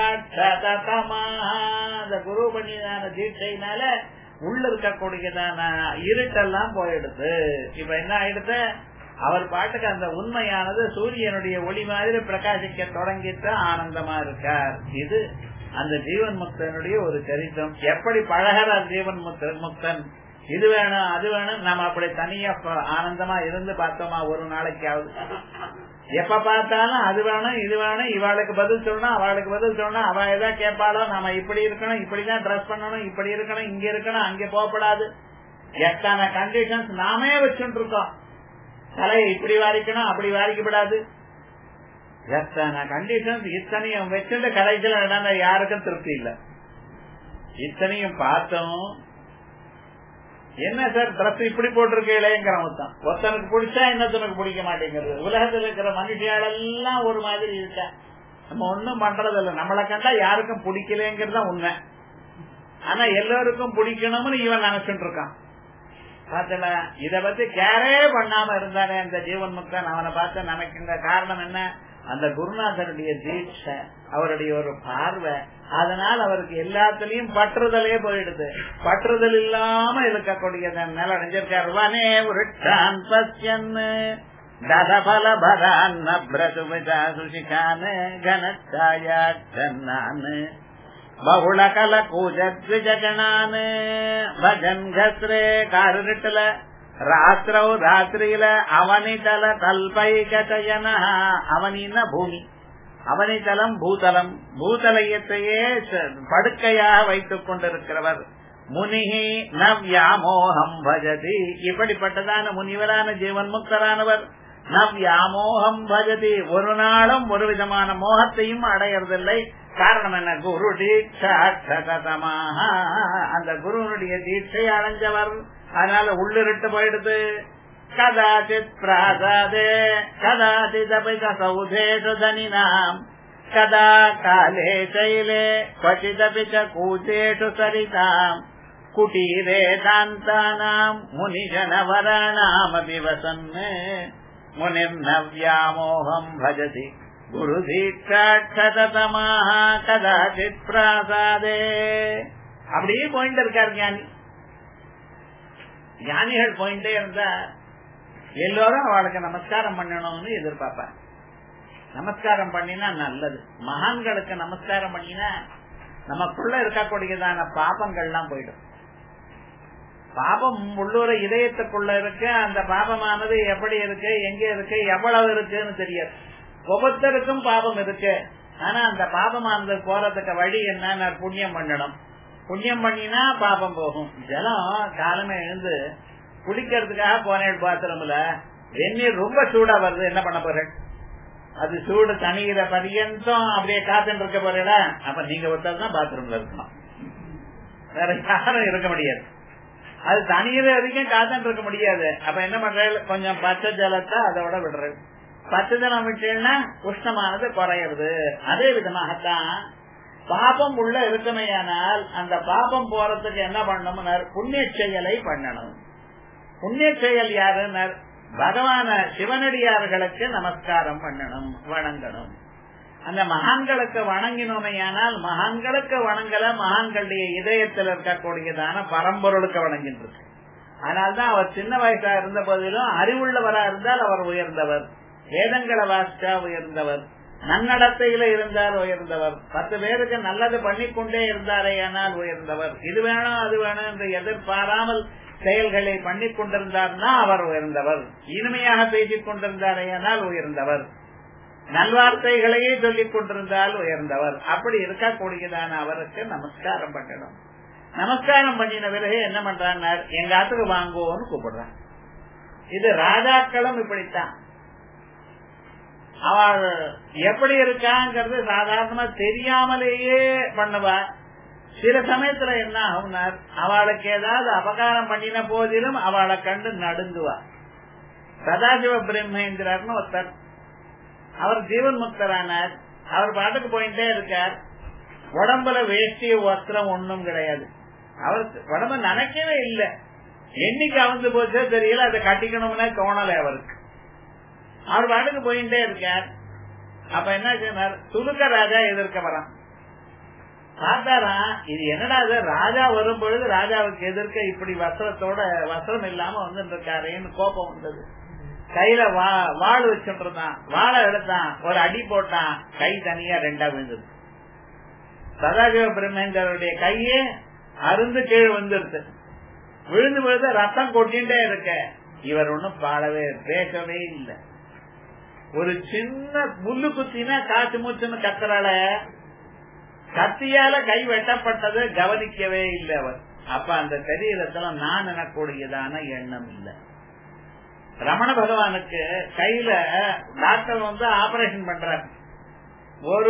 அந்த குரு பண்ணிதான தீட்சையினால உள்ள இருக்கக்கூடியதான இருட்டெல்லாம் போயிடுது இப்ப என்ன ஆயிடுது அவர் பாட்டுக்கு அந்த உண்மையானது சூரியனுடைய ஒளி மாதிரி பிரகாசிக்க தொடங்கிட்டு ஆனந்தமா இருக்கார் இது அந்த ஜீவன் முக்தனுடைய ஒரு சரித்திரம் எப்படி பழகிறார் ஜீவன் முக்தன் இது வேணும் அது வேணும் நம்ம அப்படி தனியா ஆனந்தமா இருந்து பார்த்தோமா ஒரு நாளைக்காவது எப்ப பார்த்தாலும் அது வேணும் இது வேணும் இவாளுக்கு பதில் சொல்லணும் அவளுக்கு பதில் சொல்லணும் அவ எதா கேட்பாளோ நம்ம இப்படி இருக்கணும் இப்படிதான் ட்ரெஸ் பண்ணணும் இப்படி இருக்கணும் இங்க இருக்கணும் அங்க போகப்படாது எத்தனை கண்டிஷன்ஸ் நாமே வச்சுட்டு இருக்கோம் தலையை இப்படி வாரிக்கணும் அப்படி வாரிக்கப்படாது எத்தனை கண்டிஷன்ஸ் இத்தனையும் வச்சுட்டு கடைசியில் யாருக்கும் திருப்தி இல்ல இத்தனையும் பார்த்தோம் என்ன சார் ட்ரெஸ் இப்படி போட்டிருக்கேங்கிற மொத்தம் ஒருத்தனுக்கு பிடிச்சா இன்னொருத்தனுக்கு பிடிக்க மாட்டேங்கிறது உலகத்தில் இருக்கிற மனுஷியாலெல்லாம் ஒரு மாதிரி இருக்கா நம்ம ஒன்னும் பண்றது இல்ல நம்மளை கண்டா யாருக்கும் பிடிக்கலங்கிறது தான் உண்மை ஆனா எல்லோருக்கும் பிடிக்கணும்னு இவன் நினைச்சுட்டு இருக்கான் பார்த்தல இத பத்தி கேரே பண்ணாம இருந்தானே அந்த ஜீவன் முக்தன் அவனை பார்த்து நினைக்கின்ற காரணம் என்ன அந்த குருநாதருடைய தீட்சை அவருடைய ஒரு பார்வை அதனால் அவருக்கு எல்லாத்துலயும் பற்றுதலே போயிடுது பற்றுதல் இல்லாம இருக்கக்கூடிய நில அடைஞ்சிருக்காரு வனே விருட்சான் பசியன்னு ததபல பரான் பிரசுபிதா சுஷிகான் கனச்சாயான் பகுளகல கூஜத்விஜகணான் பஜன் கஸ்ரே காருட்டுல ராத்திரவு ராத்திரியில அவனிதல கல்பைகதயன அவனின பூமி அவனிதலம் பூதலம் பூதலயத்தையே படுக்கையாக வைத்துக் கொண்டிருக்கிறவர் முனிகி நவ்யாமோகம் பஜதி இப்படிப்பட்டதான முனிவரான ஜீவன் முக்தரானவர் நவ்யாமோகம் பஜதி ஒரு நாளும் ஒரு விதமான மோகத்தையும் அடையறதில்லை காரணம் என்ன குரு தீட்சாட்சதமாக அந்த குருனுடைய தீட்சை அடைஞ்சவர் அதனால உள்ளிருட்டு போயிடுது கதாச்சித் பிராசாதே கதாச்சித் சௌதேஷு தனினாம் கதா காலே சைலே क्वचिदपि च कूचेषु सरिताम् குட்டீரே தாந்தானாம் முனிஜனவராணாமபி வசன் முனிர்னவ்யாமோகம் பஜதி குரு தீட்சாட்சதமாக கதாச்சித் பிராசாதே அப்படியே போயிட்டு இருக்கார் ஞானி ஞானிகள் போயிட்டே இருந்தா எல்லோரும் அவளுக்கு நமஸ்காரம் பண்ணணும்னு எதிர்பார்ப்பார் நமஸ்காரம் பண்ணினா நல்லது மகான்களுக்கு நமஸ்காரம் பண்ணினா நமக்குள்ள இருக்கக்கூடியதான பாபங்கள்லாம் போயிடும் பாபம் உள்ளூர இதயத்துக்குள்ள இருக்கு அந்த பாபமானது எப்படி இருக்கு எங்க இருக்கு எவ்வளவு இருக்குன்னு தெரியாது ஒவ்வொருத்தருக்கும் பாபம் இருக்கு ஆனா அந்த பாபமானது போறதுக்கு வழி என்ன புண்ணியம் பண்ணணும் புண்ணியம் பண்ணினா பாபம் போகும் ஜலம் காலமே எழுந்து குளிக்கிறதுக்காக போனேன் பாத்ரூம்ல வெந்நீர் ரொம்ப சூடா வருது என்ன பண்ண போறேன் அது சூடு தனிகிற பரியந்தம் அப்படியே காத்துட்டு இருக்க போறீங்களா அப்ப நீங்க ஒருத்தர் தான் பாத்ரூம்ல இருக்கணும் வேற யாரும் இருக்க முடியாது அது தனிகிற வரைக்கும் காத்துட்டு இருக்க முடியாது அப்ப என்ன பண்றது கொஞ்சம் பச்சை ஜலத்தை அதோட விடுறது பச்சை ஜலம் விட்டீங்கன்னா உஷ்ணமானது குறையிறது அதே விதமாகத்தான் பாபம் உள்ள இருக்குமையானால் அந்த பாபம் போறதுக்கு என்ன பண்ணணும் புண்ணிய செயலை பண்ணணும் புண்ணிய செயல் யாருன்னு பகவான சிவனடியார்களுக்கு நமஸ்காரம் பண்ணணும் வணங்கணும் அந்த மகான்களுக்கு வணங்கினோமையானால் மகான்களுக்கு வணங்கல மகான்களுடைய இதயத்தில் இருக்கக்கூடியதான பரம்பொருளுக்கு வணங்கிட்டு இருக்கு அதனால்தான் அவர் சின்ன வயசா இருந்த போதிலும் அறிவுள்ளவரா இருந்தால் அவர் உயர்ந்தவர் வேதங்களை வாசிச்சா உயர்ந்தவர் நன்னடத்தையில இருந்தால் உயர்ந்தவர் பத்து பேருக்கு நல்லது பண்ணிக்கொண்டே இருந்தாரே ஆனால் உயர்ந்தவர் இது வேணும் அது வேணும் என்று எதிர்பாராமல் செயல்களை பண்ணி கொண்டிருந்தார்னா அவர் உயர்ந்தவர் இனிமையாக பேசிக் கொண்டிருந்தாரே ஆனால் உயர்ந்தவர் நல்வார்த்தைகளையே சொல்லிக் கொண்டிருந்தால் உயர்ந்தவர் அப்படி இருக்கக்கூடியதான அவருக்கு நமஸ்காரம் பண்ணணும் நமஸ்காரம் பண்ணின பிறகு என்ன பண்றாங்க எங்க ஆத்துக்கு வாங்குவோன்னு கூப்பிடுறான் இது ராஜாக்களும் இப்படித்தான் அவள் எப்படி இருக்காங்கிறது சாதாரணமா தெரியாமலேயே பண்ணுவா சில சமயத்துல என்ன ஆகுனார் அவளுக்கு ஏதாவது அபகாரம் பண்ணின போதிலும் அவளை கண்டு நடுங்குவா சதாசிவ பிரம்மேந்திரர்னு ஒருத்தர் அவர் ஜீவன் முக்தரானார் அவர் பாட்டுக்கு போயிட்டே இருக்கார் உடம்புல வேஷ்டிய வஸ்திரம் ஒண்ணும் கிடையாது அவர் உடம்பு நினைக்கவே இல்லை என்னைக்கு அவந்து போச்சோ தெரியல அதை கட்டிக்கணும்னே தோணலை அவருக்கு அவர் பாட்டுக்கு போயிட்டே இருக்கார் அப்ப என்ன சொன்னார் துலுக்க ராஜா எதிர்க்க வரான் பார்த்தாரா இது என்னடா இது ராஜா வரும் பொழுது ராஜாவுக்கு எதிர்க்க இப்படி வஸ்திரத்தோட வஸ்திரம் இல்லாம வந்துட்டு இருக்காருன்னு கோபம் வந்தது கையில வாள் வச்சுட்டு இருந்தான் வாழை எடுத்தான் ஒரு அடி போட்டான் கை தனியா ரெண்டா விழுந்தது சதாசிவ பிரம்மேந்தருடைய கையே அருந்து கீழ் வந்துருது விழுந்து விழுந்து ரத்தம் கொட்டின்டே இருக்க இவர் ஒன்னும் பாடவே பேசவே இல்லை ஒரு சின்ன முள்ளு குத்தினா காற்று மூச்சுன்னு கத்துறால கத்தியால கை வெட்டப்பட்டது கவனிக்கவே இல்லை அவர் அப்ப அந்த சரீரத்துல நான் எனக்கூடியதான எண்ணம் இல்லை ரமண பகவானுக்கு கையில டாக்டர் வந்து ஆபரேஷன் பண்றார் ஒரு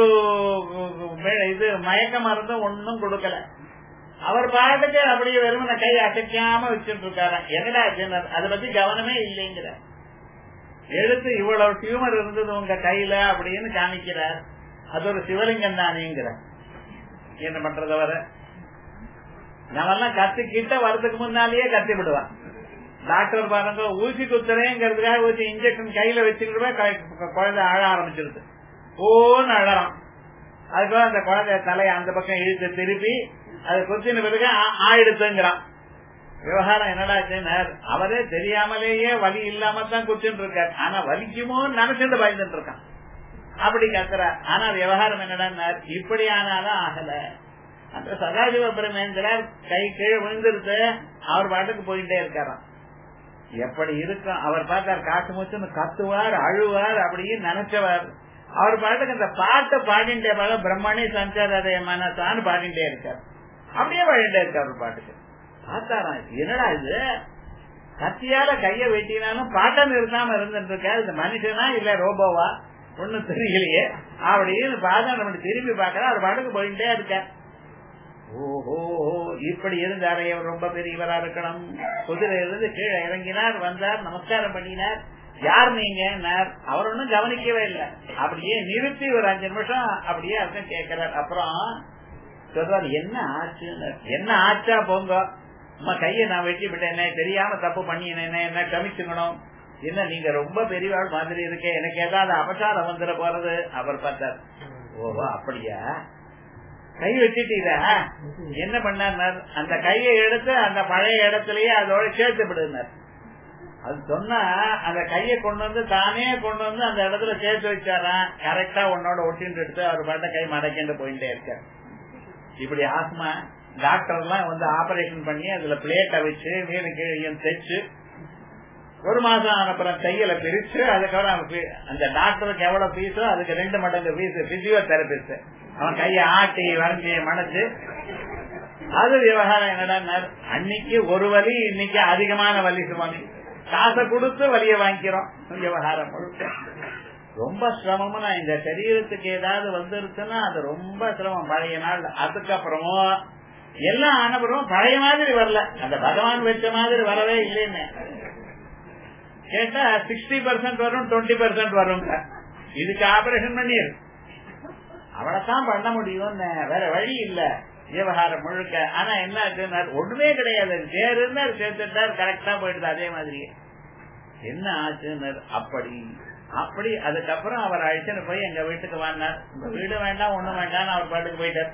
இது மயக்க மருந்து ஒன்னும் கொடுக்கல அவர் பாட்டுக்கு அப்படியே வெறுமன கை அசைக்காம வச்சுட்டு இருக்காரு என்னடா அதை பத்தி கவனமே இல்லைங்கிற எடுத்து இவ்வளவு டியூமர் இருந்தது உங்க கையில அப்படின்னு காமிக்கிறார் அது ஒரு சிவலிங்கம் தானேங்கிற என்ன பண்றது அவர நம்மெல்லாம் கத்து கிட்ட வரதுக்கு முன்னாலேயே கத்தி விடுவான் டாக்டர் பாருங்க ஊசி குத்துறேங்கிறதுக்காக ஊசி இன்ஜெக்ஷன் கையில வச்சுக்கிட்டு குழந்தை அழ ஆரம்பிச்சிருது ஓன்னு அழறான் அதுக்கப்புறம் அந்த குழந்தை தலையை அந்த பக்கம் இழுத்து திருப்பி அது குத்தின பிறகு ஆயிடுத்துங்கிறான் விவகாரம் என்னடா அவரே தெரியாமலேயே வலி இல்லாம தான் குத்தின்னு இருக்காரு ஆனா வலிக்குமோ நினைச்சுட்டு பயந்துட்டு இருக்கான் அப்படி கத்துற ஆனா விவகாரம் என்னடா இப்படி ஆனாலும் ஆகல அந்த சதாசிவ பிரமேந்திரர் கை கீழே விழுந்துருது அவர் பாட்டுக்கு போயிட்டே இருக்காராம் எப்படி இருக்கும் அவர் பார்த்தார் காட்டு மூச்சுன்னு கத்துவார் அழுவார் அப்படின்னு நினைச்சவர் அவர் பாட்டுக்கு அந்த பாட்டு பாடிண்டே பாட பிரம்மணி சஞ்சாரிய மனசான்னு பாடிண்டே இருக்கார் அப்படியே பாடிண்டே இருக்கார் அவர் பாட்டுக்கு பார்த்தாராம் என்னடா இது கத்தியால கைய வெட்டினாலும் பாட்டை நிறுத்தாம இருந்துட்டு இருக்காரு இந்த மனுஷனா இல்ல ரோபோவா ஒண்ணும் தெரியலையே அப்படின்னு பார்த்தா நம்ம திரும்பி பார்க்கற அவர் பாட்டுக்கு போயிட்டே இருக்கார் ஓஹோ இப்படி இருந்தாரே அவர் ரொம்ப பெரியவரா இருக்கணும் குதிரையிலிருந்து கீழே இறங்கினார் வந்தார் நமஸ்காரம் பண்ணினார் யார் நீங்க அவர் ஒன்னும் கவனிக்கவே இல்லை அப்படியே நிறுத்தி ஒரு அஞ்சு நிமிஷம் அப்படியே அர்த்தம் கேட்கிறார் அப்புறம் சொல்றாரு என்ன ஆச்சு என்ன ஆச்சா போங்க அம்மா கையை நான் வெட்டி விட்டேனே தெரியாம தப்பு பண்ணினேனே என்ன கமிச்சுக்கணும் என்ன நீங்க ரொம்ப பெரியவாள் மாதிரி இருக்கே எனக்கு ஏதாவது அபசாரம் வந்துட போறது அவர் பார்த்தார் ஓவா அப்படியா கை வெட்டிட்டீரா என்ன பண்ணார் அந்த கையை எடுத்து அந்த பழைய இடத்துலயே அதோட சேர்த்து விடுனார் அது சொன்னா அந்த கையை கொண்டு வந்து தானே கொண்டு வந்து அந்த இடத்துல சேர்த்து வச்சாராம் கரெக்டா உன்னோட ஒட்டின்னு எடுத்து அவர் பாட்ட கை மடக்கிண்டு போயிட்டே இருக்கார் இப்படி ஆஸ்மா டாக்டர் எல்லாம் வந்து ஆபரேஷன் பண்ணி அதுல பிளேட்டை வச்சு மீன் கீழையும் தைச்சு ஒரு மாசம் அப்புறம் தையலை பிரிச்சு அதுக்கப்புறம் அந்த டாக்டருக்கு எவ்வளவு ஃபீஸோ அதுக்கு ரெண்டு மடங்கு ஃபீஸ் பிசியோ தெரபிஸ்ட் அவன் கையை ஆட்டி வரைஞ்சி மணச்சு அது விவகாரம் என்னடா அன்னைக்கு ஒரு வலி இன்னைக்கு அதிகமான வலி சுவாமி காசை கொடுத்து வலிய வாங்கிக்கிறோம் விவகாரம் முழுக்க ரொம்ப சிரமம்னா இந்த சரீரத்துக்கு ஏதாவது வந்துருச்சுன்னா அது ரொம்ப சிரமம் பழைய நாள் அதுக்கப்புறமும் எல்லாம் ஆனப்புறமும் பழைய மாதிரி வரல அந்த பகவான் வச்ச மாதிரி வரவே இல்லைன்னு கேட்டா சிக்ஸ்டி பர்சன்ட் வரும் டுவெண்ட்டி பர்சன்ட் வரும் இதுக்கு ஆபரேஷன் பண்ணிரு அவளைத்தான் பண்ண முடியும் வேற வழி இல்ல விவகாரம் முழுக்க ஆனா என்ன ஆச்சுன்னார் ஒண்ணுமே கிடையாது சேருந்தார் சேர்த்துட்டார் கரெக்டா போயிடுது அதே மாதிரி என்ன ஆச்சுன்னார் அப்படி அப்படி அதுக்கப்புறம் அவர் அழைச்சுன்னு போய் எங்க வீட்டுக்கு வந்தார் உங்க வீடு வேண்டாம் ஒண்ணும் வேண்டாம் அவர் பாட்டுக்கு போயிட்டார்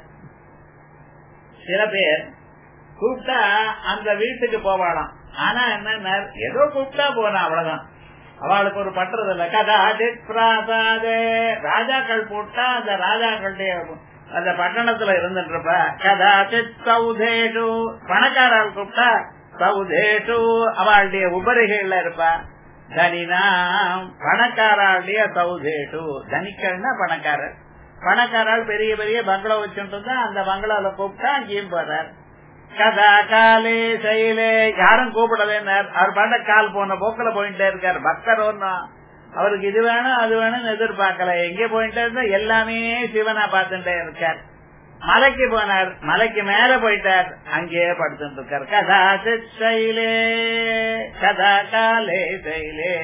சில பேர் கூப்பிட்டா அந்த வீட்டுக்கு போவாளாம் ஆனா என்ன ஏதோ கூப்பிட்டா போனா அவ்வளவுதான் அவளுக்கு ஒரு பண்றது இல்ல கதா பிராசாதே ராஜாக்கள் போட்டா அந்த ராஜாக்களுடைய அந்த பட்டணத்துல இருந்துட்டு இருப்ப கதாச்சித் சௌதேஷு பணக்காரால் கூப்பிட்டா சௌதேஷு அவளுடைய உபரிகைல இருப்பா தனினாம் பணக்காராளுடைய சௌதேஷு தனிக்கள்னா பணக்காரர் பணக்காரால் பெரிய பெரிய பங்களா வச்சுட்டு இருந்தா அந்த பங்களால கூப்பிட்டா அங்கேயும் போறார் கதா காலே செயலே யாரும் கூப்பிடவேன்னார் அவர் பாட்ட கால் போன போக்குல போயிட்டே இருக்காரு பக்தர் அவருக்கு இது வேணும் அது வேணும்னு எதிர்பார்க்கல எங்க போயிட்டே இருந்தா எல்லாமே சிவனா பார்த்துட்டே இருக்கார் மலைக்கு போனார் மலைக்கு மேல போயிட்டார் அங்கேயே படுத்துட்டு இருக்கார் கதா சைலே கதா காலே செயலே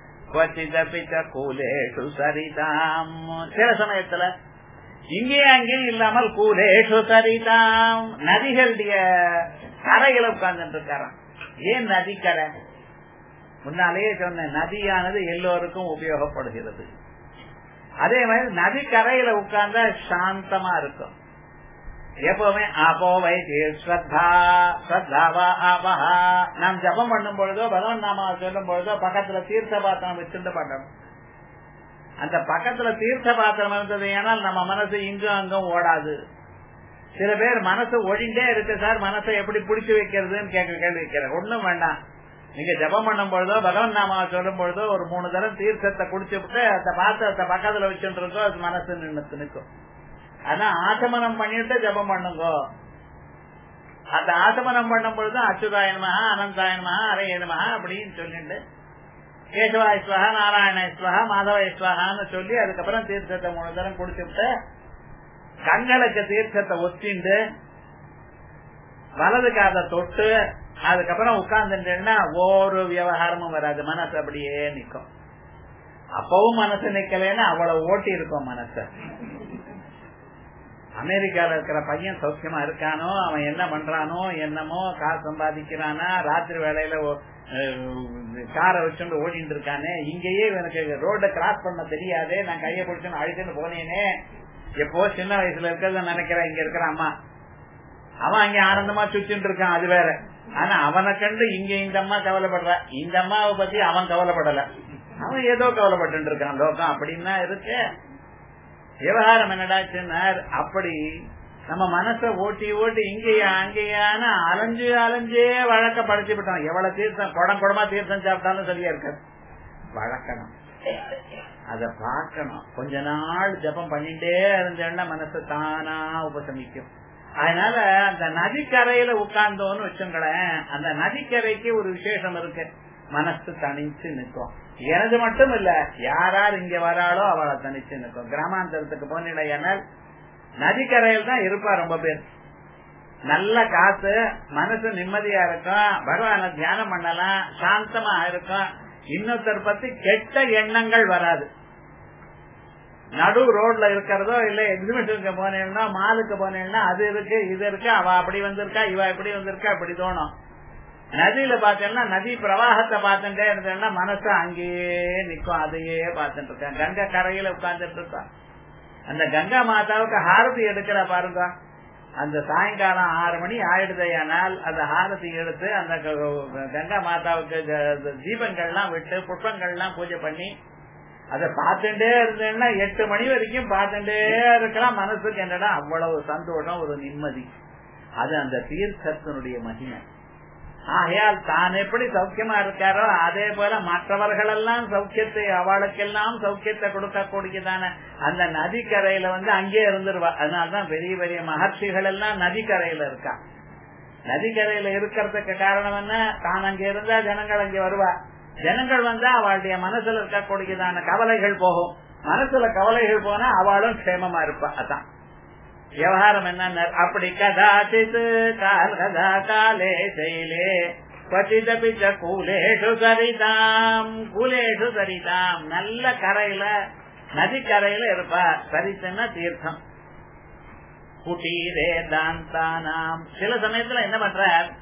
கூலேஷு சரிதாம் சில சமயத்துல இங்கேயும் அங்கேயும் இல்லாமல் கூலேஷு சரிதாம் நதிகளுடைய கரைகளை உட்கார்ந்துட்டு இருக்காராம் ஏன் நதிக்கரை முன்னாலேயே சொன்ன நதியானது எல்லோருக்கும் உபயோகப்படுகிறது அதே மாதிரி நதி கரையில உட்கார்ந்தா சாந்தமா இருக்கும் எப்பவுமே ஆபோவை ஸ்ரத்தா ஸ்ரத்தாவா ஆபஹா நாம் ஜபம் பண்ணும் பொழுதோ பகவான் நாம சொல்லும் பொழுதோ பக்கத்துல தீர்த்த பாத்திரம் வச்சுட்டு பண்ணணும் அந்த பக்கத்துல தீர்த்த பாத்திரம் இருந்தது ஏனால் நம்ம மனசு இங்கும் அங்கும் ஓடாது சில பேர் மனசு ஒழிண்டே இருக்கு சார் மனசை எப்படி பிடிச்சு வைக்கிறதுன்னு கேட்க கேள்வி வைக்கிறேன் ஒண்ணும் வேண்டாம் நீங்க ஜபம் பண்ணும் பொழுதோ பகவான் நாமா சொல்லும் பொழுதோ ஒரு மூணு தரம் தீர்த்தத்தை குடிச்சு விட்டு அந்த பாத்திரத்தை பக்கத்துல வச்சுட்டு இருக்கோ அது மனசு நின்று நிற்கும் ஆனா ஆசமனம் பண்ணிட்டு ஜபம் பண்ணுங்க அந்த ஆசமனம் பண்ணும் பொழுது அச்சுதாயனமாக அனந்தாயனமாக அரையனமாக அப்படின்னு சொல்லிட்டு கேசவா இஸ்வகா நாராயண இஸ்வகா மாதவ இஸ்வகான்னு சொல்லி அதுக்கப்புறம் தீர்த்தத்தை மூணு தரம் குடிச்சுட்டு கண்களுக்கு தீர்த்தத்தை ஒத்திண்டு வலது காதை தொட்டு அதுக்கப்புறம் உட்கார்ந்துட்டேன்னா ஒரு விவகாரமும் வராது மனசு அப்படியே நிக்கும் அப்பவும் மனசு நிக்கலன்னா அவ்வளவு ஓட்டி இருக்கும் மனச அமெரிக்கால இருக்கிற பையன் சௌக்கியமா இருக்கானோ அவன் என்ன பண்றானோ என்னமோ காசு சம்பாதிக்கிறானா ராத்திரி வேலையில காரை வச்சுட்டு ஓடிட்டு இருக்கானே இங்கேயே எனக்கு ரோட கிராஸ் பண்ண தெரியாதே நான் கையை பிடிச்சுன்னு அழிச்சுன்னு போனேனே எப்போ சின்ன வயசுல இருக்கிறத நினைக்கிறேன் இங்க இருக்கிற அம்மா அவன் அங்க ஆனந்தமா சுத்திட்டு இருக்கான் அது வேற ஆனா அவனை கண்டு இங்க இந்த அம்மா கவலைப்படுற இந்த அம்மாவை பத்தி அவன் கவலைப்படல அவன் ஏதோ கவலைப்பட்டு இருக்கான் லோகம் அப்படின்னா இருக்கு விவகாரம் என்னடாச்சுன்னா அப்படி நம்ம மனச ஓட்டி ஓட்டி இங்கேயா அங்கேயான அலைஞ்சு அலைஞ்சே வழக்க படைச்சு விட்டோம் எவ்வளவு தீர்த்தம் குடம் குடமா தீர்த்தம் சாப்பிட்டாலும் சரியா இருக்காது வழக்கணும் அத பார்க்கணும் கொஞ்ச நாள் ஜபம் பண்ணிட்டே இருந்தேன்னா மனசு தானா உபசமிக்கும் அதனால அந்த நதிக்கரையில உட்கார்ந்தோன்னு வச்சுங்களேன் அந்த நதிக்கரைக்கு ஒரு விசேஷம் இருக்கு மனசு தனிச்சு நிற்கும் எனது மட்டும் இல்ல யார் யார் இங்க வராளோ அவளை தனிச்சு நிற்கும் கிராமாந்தரத்துக்கு போனிலையானால் நதிக்கரையில் தான் இருப்பா ரொம்ப பேர் நல்ல காத்து மனசு நிம்மதியா இருக்கும் பகவான தியானம் பண்ணலாம் சாந்தமா இருக்கும் இன்னொருத்தர் பத்தி கெட்ட எண்ணங்கள் வராது நடு ரோட்ல இருக்கிறதோ இல்ல எக்ஸிபிஷனுக்கு போனேன்னா மாலுக்கு போனேன்னா அது இருக்கு இது இருக்கு அவ அப்படி வந்திருக்கா இவ இப்படி வந்திருக்கா அப்படி தோணும் நதியில பார்த்தேன்னா நதி பிரவாகத்தை பார்த்துட்டே இருந்தேன்னா மனசு அங்கேயே நிக்கும் அதையே பார்த்துட்டு இருக்கேன் கங்கை கரையில உட்கார்ந்துட்டு இருக்கான் அந்த கங்கா மாதாவுக்கு ஹாரதி எடுக்கிற பாருங்க அந்த சாயங்காலம் ஆறு மணி ஆயிடுதையானால் அந்த ஹாரதி எடுத்து அந்த கங்கா மாதாவுக்கு தீபங்கள்லாம் விட்டு புஷ்பங்கள்லாம் பூஜை பண்ணி அதை பார்த்துட்டே இருந்தேன்னா எட்டு மணி வரைக்கும் பார்த்துட்டே இருக்கலாம் மனசுக்கு என்னடா அவ்வளவு சந்தோஷம் ஒரு நிம்மதி அது அந்த தீர்த்தத்தினுடைய மகிமை ஆகையால் தான் எப்படி சௌக்கியமா இருக்காரோ அதே போல மற்றவர்கள் எல்லாம் சௌக்கியத்தை அவளுக்கெல்லாம் சௌக்கியத்தை கொடுக்கக்கூடியதான அந்த நதிக்கரையில வந்து அங்கே இருந்துருவா அதனாலதான் பெரிய பெரிய மகர்ஷிகள் எல்லாம் நதிக்கரையில இருக்கா நதிக்கரையில இருக்கிறதுக்கு காரணம் என்ன தான் அங்க இருந்தா ஜனங்கள் அங்கே வருவா ஜனங்கள் வந்தா அவளுடைய மனசுல இருக்கக்கூடியதான கவலைகள் போகும் மனசுல கவலைகள் போனா அவளும் க்ஷேமமா இருப்பா அதான் விவகாரம் என்ன அப்படி கதாச்சித் கால் கதா காலே செயலே பச்சிதபி கூலேஷு சரிதாம் கூலேஷு சரிதாம் நல்ல கரையில நதி கரையில இருப்பா சரித்தன்னா தீர்த்தம் குட்டீரே தாந்தானாம் சில சமயத்துல என்ன பண்ற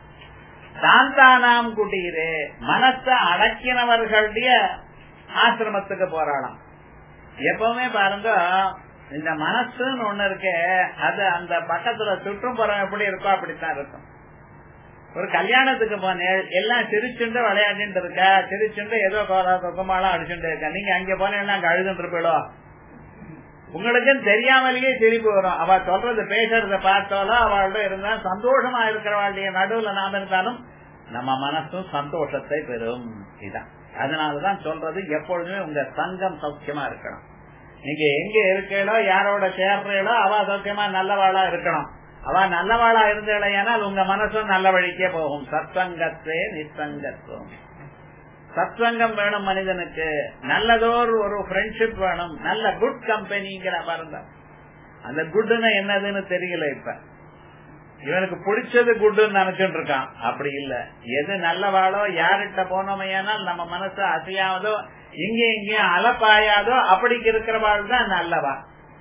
தாந்தானாம் குட்டீரே மனச அடக்கினவர்களுடைய ஆசிரமத்துக்கு போறாளாம் எப்பவுமே பாருங்க இந்த மனசுன்னு ஒண்ணு இருக்கு அது அந்த பக்கத்துல சுற்றுப்புறம் எப்படி இருக்கோ அப்படித்தான் இருக்கும் ஒரு கல்யாணத்துக்கு போனேன் எல்லாம் சிரிச்சுண்டு விளையாடிட்டு இருக்கா சிரிச்சுண்டு ஏதோ கொக்கமாலாம் அடிச்சுட்டு இருக்கா நீங்க அங்க போனேன்னா அங்க அழுதுட்டு இருப்பீளோ உங்களுக்கும் தெரியாமலேயே சிரிப்பு வரும் அவ சொல்றது பேசுறத பார்த்தாலும் அவளோட இருந்தா சந்தோஷமா இருக்கிறவாளுடைய நடுவுல நாம இருந்தாலும் நம்ம மனசும் சந்தோஷத்தை பெறும் இதான் அதனாலதான் சொல்றது எப்பொழுதுமே உங்க சங்கம் சௌக்கியமா இருக்கணும் நீங்க எங்க இருக்கீங்களோ யாரோட சேர்றீங்களோ அவ சௌக்கியமா நல்லவாளா இருக்கணும் அவ நல்லவாளா இருந்தேனால் உங்க மனசும் நல்ல வழிக்கே போகும் சத்சங்கத்தே நிசங்கத்துவம் சத்சங்கம் வேணும் மனிதனுக்கு நல்லதோர் ஒரு ஃப்ரெண்ட்ஷிப் வேணும் நல்ல குட் கம்பெனிங்கிற பாருங்க அந்த குட்னா என்னதுன்னு தெரியல இப்ப இவனுக்கு பிடிச்சது குட்டுன்னு நினைச்சுட்டு இருக்கான் அப்படி இல்ல எது நல்லவாளோ யார்கிட்ட போனோமையானால் நம்ம மனசு அசையாவதோ இங்க இங்கேயும் அலப்பாயாதோ அப்படி இருக்கிறவாள் தான் நல்லவா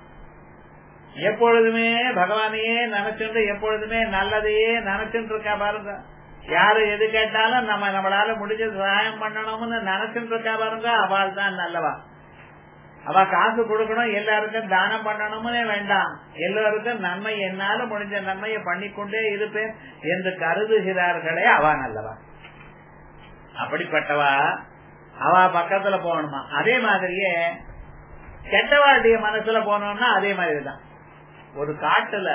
எப்பொழுதுமே பகவானையே நினைச்சுட்டு எப்பொழுதுமே நல்லதையே நினைச்சுட்டு இருக்கா பாருங்க யாரு எது கேட்டாலும் நம்ம நம்மளால முடிஞ்ச சகாயம் பண்ணணும்னு நினைச்சுட்டு இருக்கா பாருங்க அவள் தான் நல்லவா அவ காசு கொடுக்கணும் எல்லாருக்கும் தானம் பண்ணணும்னே வேண்டாம் எல்லாருக்கும் நன்மை என்னால முடிஞ்ச நன்மையை பண்ணிக்கொண்டே இருப்பேன் என்று கருதுகிறார்களே அவ நல்லவா அப்படிப்பட்டவா அவ பக்கத்துல போகணுமா அதே மாதிரியே கெட்டவாளுடைய மனசுல போனோம்னா அதே மாதிரிதான் ஒரு காட்டுல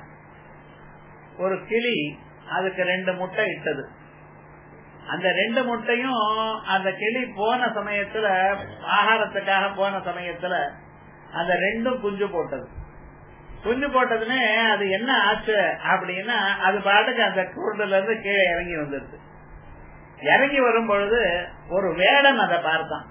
ஒரு கிளி அதுக்கு ரெண்டு முட்டை இட்டது அந்த ரெண்டு முட்டையும் அந்த கிளி போன சமயத்துல ஆகாரத்துக்காக போன சமயத்துல அந்த ரெண்டும் குஞ்சு போட்டது குஞ்சு போட்டதுமே அது என்ன ஆச்சு அப்படின்னா அது பாட்டுக்கு அந்த கூண்டுல இருந்து கீழே இறங்கி வந்துருது இறங்கி வரும் பொழுது ஒரு வேடன் அதை பார்த்தான்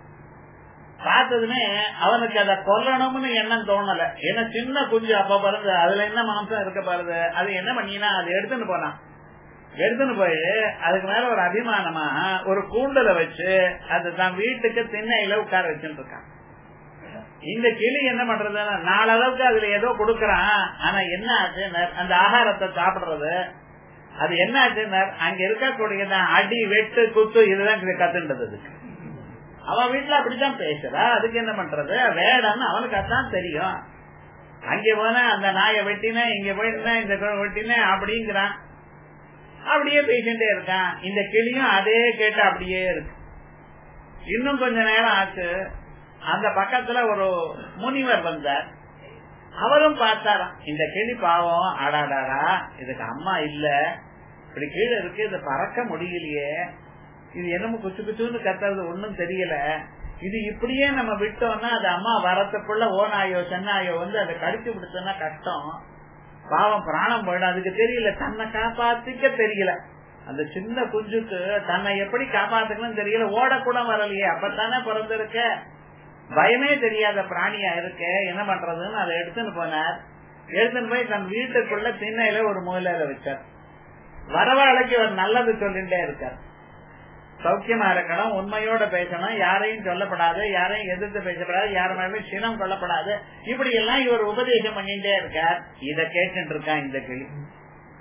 பார்த்ததுமே அவனுக்கு அதை கொல்லணும்னு எண்ணம் தோணல ஏன்னா சின்ன குஞ்சு அப்ப பிறந்து அதுல என்ன மாம்சம் இருக்க பாருது அது என்ன பண்ணினா அது எடுத்துன்னு போனான் எடுத்துன்னு போய் அதுக்கு மேல ஒரு அபிமானமா ஒரு கூண்டுல வச்சு அது தான் வீட்டுக்கு திண்ணையில உட்கார வச்சுட்டு இருக்கான் இந்த கிளி என்ன பண்றதுன்னா நாளளவுக்கு அதுல ஏதோ கொடுக்கறான் ஆனா என்ன ஆச்சு அந்த ஆகாரத்தை சாப்பிடுறது அது என்ன ஆச்சுன்னா அங்க இருக்கக்கூடிய அடி வெட்டு குத்து இதுதான் கத்துன்றது அதுக்கு அவன் வீட்டுல அப்படித்தான் பேசுறா அதுக்கு என்ன பண்றது வேடன்னு அவனுக்கு அதான் தெரியும் அங்க போனா அந்த நாயை வெட்டினேன் இங்க போயிருந்தா இந்த வெட்டினேன் அப்படிங்கிறான் அப்படியே பேசிட்டே இருக்கான் இந்த கிளியும் அதே கேட்டு அப்படியே இருக்கு இன்னும் கொஞ்ச நேரம் ஆச்சு அந்த பக்கத்துல ஒரு முனிவர் வந்தார் அவரும் பார்த்தாராம் இந்த கிளி பாவம் ஆடாடாடா இதுக்கு அம்மா இல்ல இப்படி கீழே இருக்கு இது பறக்க முடியலையே இது என்னமோ குச்சு குச்சுன்னு கத்துறது ஒண்ணும் தெரியல இது இப்படியே நம்ம விட்டோம்னா அது அம்மா வரத்துக்குள்ள ஓனாயோ சென்னாயோ வந்து அதை கடிச்சு விடுத்தோம்னா கஷ்டம் பாவம் பிராணம் போயிடும் அதுக்கு தெரியல தன்னை காப்பாத்திக்க தெரியல அந்த சின்ன குஞ்சுக்கு தன்னை எப்படி காப்பாத்துக்கணும் தெரியல ஓடக்கூட வரலையே அப்பத்தானே பிறந்திருக்க பயமே தெரியாத பிராணியா இருக்க என்ன பண்றதுன்னு அதை எடுத்துன்னு போனார் எடுத்துன்னு போய் தன் வீட்டுக்குள்ள திண்ணையில ஒரு மூலையில வச்சார் வரவாளைக்கு ஒரு நல்லது சொல்லிட்டே இருக்கார் சௌக்கியமா இருக்கணும் உண்மையோட பேசணும் யாரையும் சொல்லப்படாது யாரையும் எதிர்த்து பேசப்படாது யார் மேலும் சினம் கொள்ளப்படாது இப்படி எல்லாம் இவர் உபதேசம் பண்ணிட்டே இருக்கார் இத கேட்டு இருக்கான் இந்த கிளி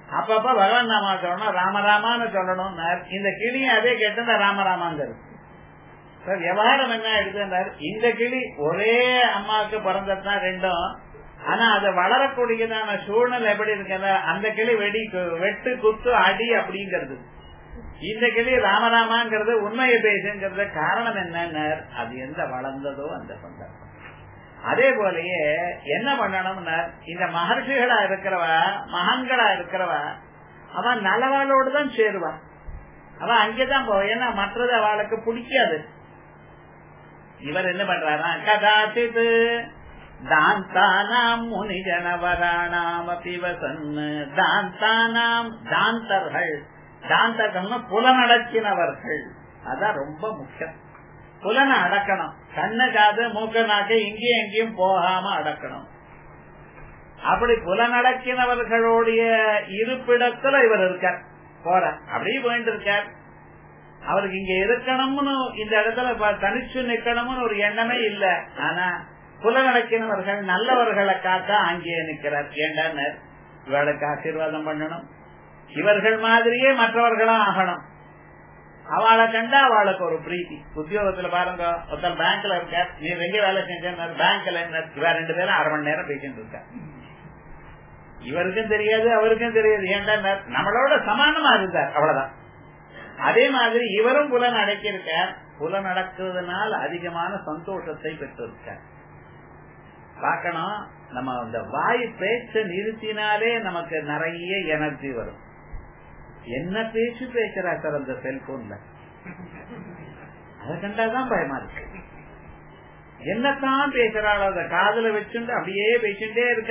அப்பப்ப பகவான் நாமா சொல்லணும் ராமராமான்னு சொல்லணும் இந்த கிளியும் அதே கேட்டு ராமராமாங்கிறது விவகாரம் என்ன எடுத்துட்டார் இந்த கிளி ஒரே அம்மாவுக்கு பிறந்ததுதான் ரெண்டும் ஆனா அது வளரக்கூடியதான சூழ்நிலை எப்படி இருக்குல்ல அந்த கிளி வெடி வெட்டு குத்து அடி அப்படிங்கிறது இந்த கிளி ராமராமாங்கிறது உண்மையை பேசுங்கிறது காரணம் என்னன்னு அது எந்த வளர்ந்ததோ அந்த சந்தர்ப்பம் அதே போலயே என்ன பண்ணணும்னா இந்த மகர்ஷிகளா இருக்கிறவ மகான்களா இருக்கிறவ அவன் நல்லவாளோடு தான் சேருவான் அவன் அங்கேதான் போவான் ஏன்னா மற்றது அவளுக்கு பிடிக்காது இவர் என்ன பண்றாரா கதாச்சித் தாந்தானாம் முனிஜனவராணாம் அபிவசன் தாந்தானாம் தாந்தர்கள் தாந்தகம்னா புலனடக்கினவர்கள் அதான் ரொம்ப முக்கியம் புலனை அடக்கணும் கண்ணு காது மூக்க நாக்கு இங்கேயும் எங்கேயும் போகாம அடக்கணும் அப்படி புலனடக்கினவர்களுடைய இருப்பிடத்துல இவர் இருக்கார் போற அப்படியே போயிட்டு இருக்கார் அவருக்கு இங்க இருக்கணும்னு இந்த இடத்துல தனிச்சு நிக்கணும்னு ஒரு எண்ணமே இல்ல ஆனா புலநடக்கினவர்கள் நல்லவர்களை காக்க அங்கேயே நிக்கிறார் ஏண்டான்னு இவளுக்கு ஆசீர்வாதம் பண்ணணும் இவர்கள் மாதிரியே மற்றவர்களும் ஆகணும் அவளை கண்டா அவளுக்கு ஒரு பிரீத்தி உத்தியோகத்துல பாருங்க ஒருத்தர் பேங்க்ல இருக்க நீ எங்க வேலை செஞ்ச பேங்க்ல இவ ரெண்டு பேரும் அரை மணி நேரம் பேசிட்டு இருக்க இவருக்கும் தெரியாது அவருக்கும் தெரியாது ஏன்டா நம்மளோட சமானமா இருந்தார் அவ்வளவுதான் அதே மாதிரி இவரும் புலன் அடக்கியிருக்கார் புலன் அடக்குவதனால் அதிகமான சந்தோஷத்தை பெற்றிருக்கார் பார்க்கணும் நம்ம அந்த வாய் பேச்ச நிறுத்தினாலே நமக்கு நிறைய எனர்ஜி வரும் என்ன பேச்சு பேசுறா சார் அந்த செல்போன்ல அதை கண்டாதான் பயமா இருக்கு என்னத்தான் பேசுறாளோ அந்த காதல வச்சுட்டு அப்படியே பேசிட்டே இருக்க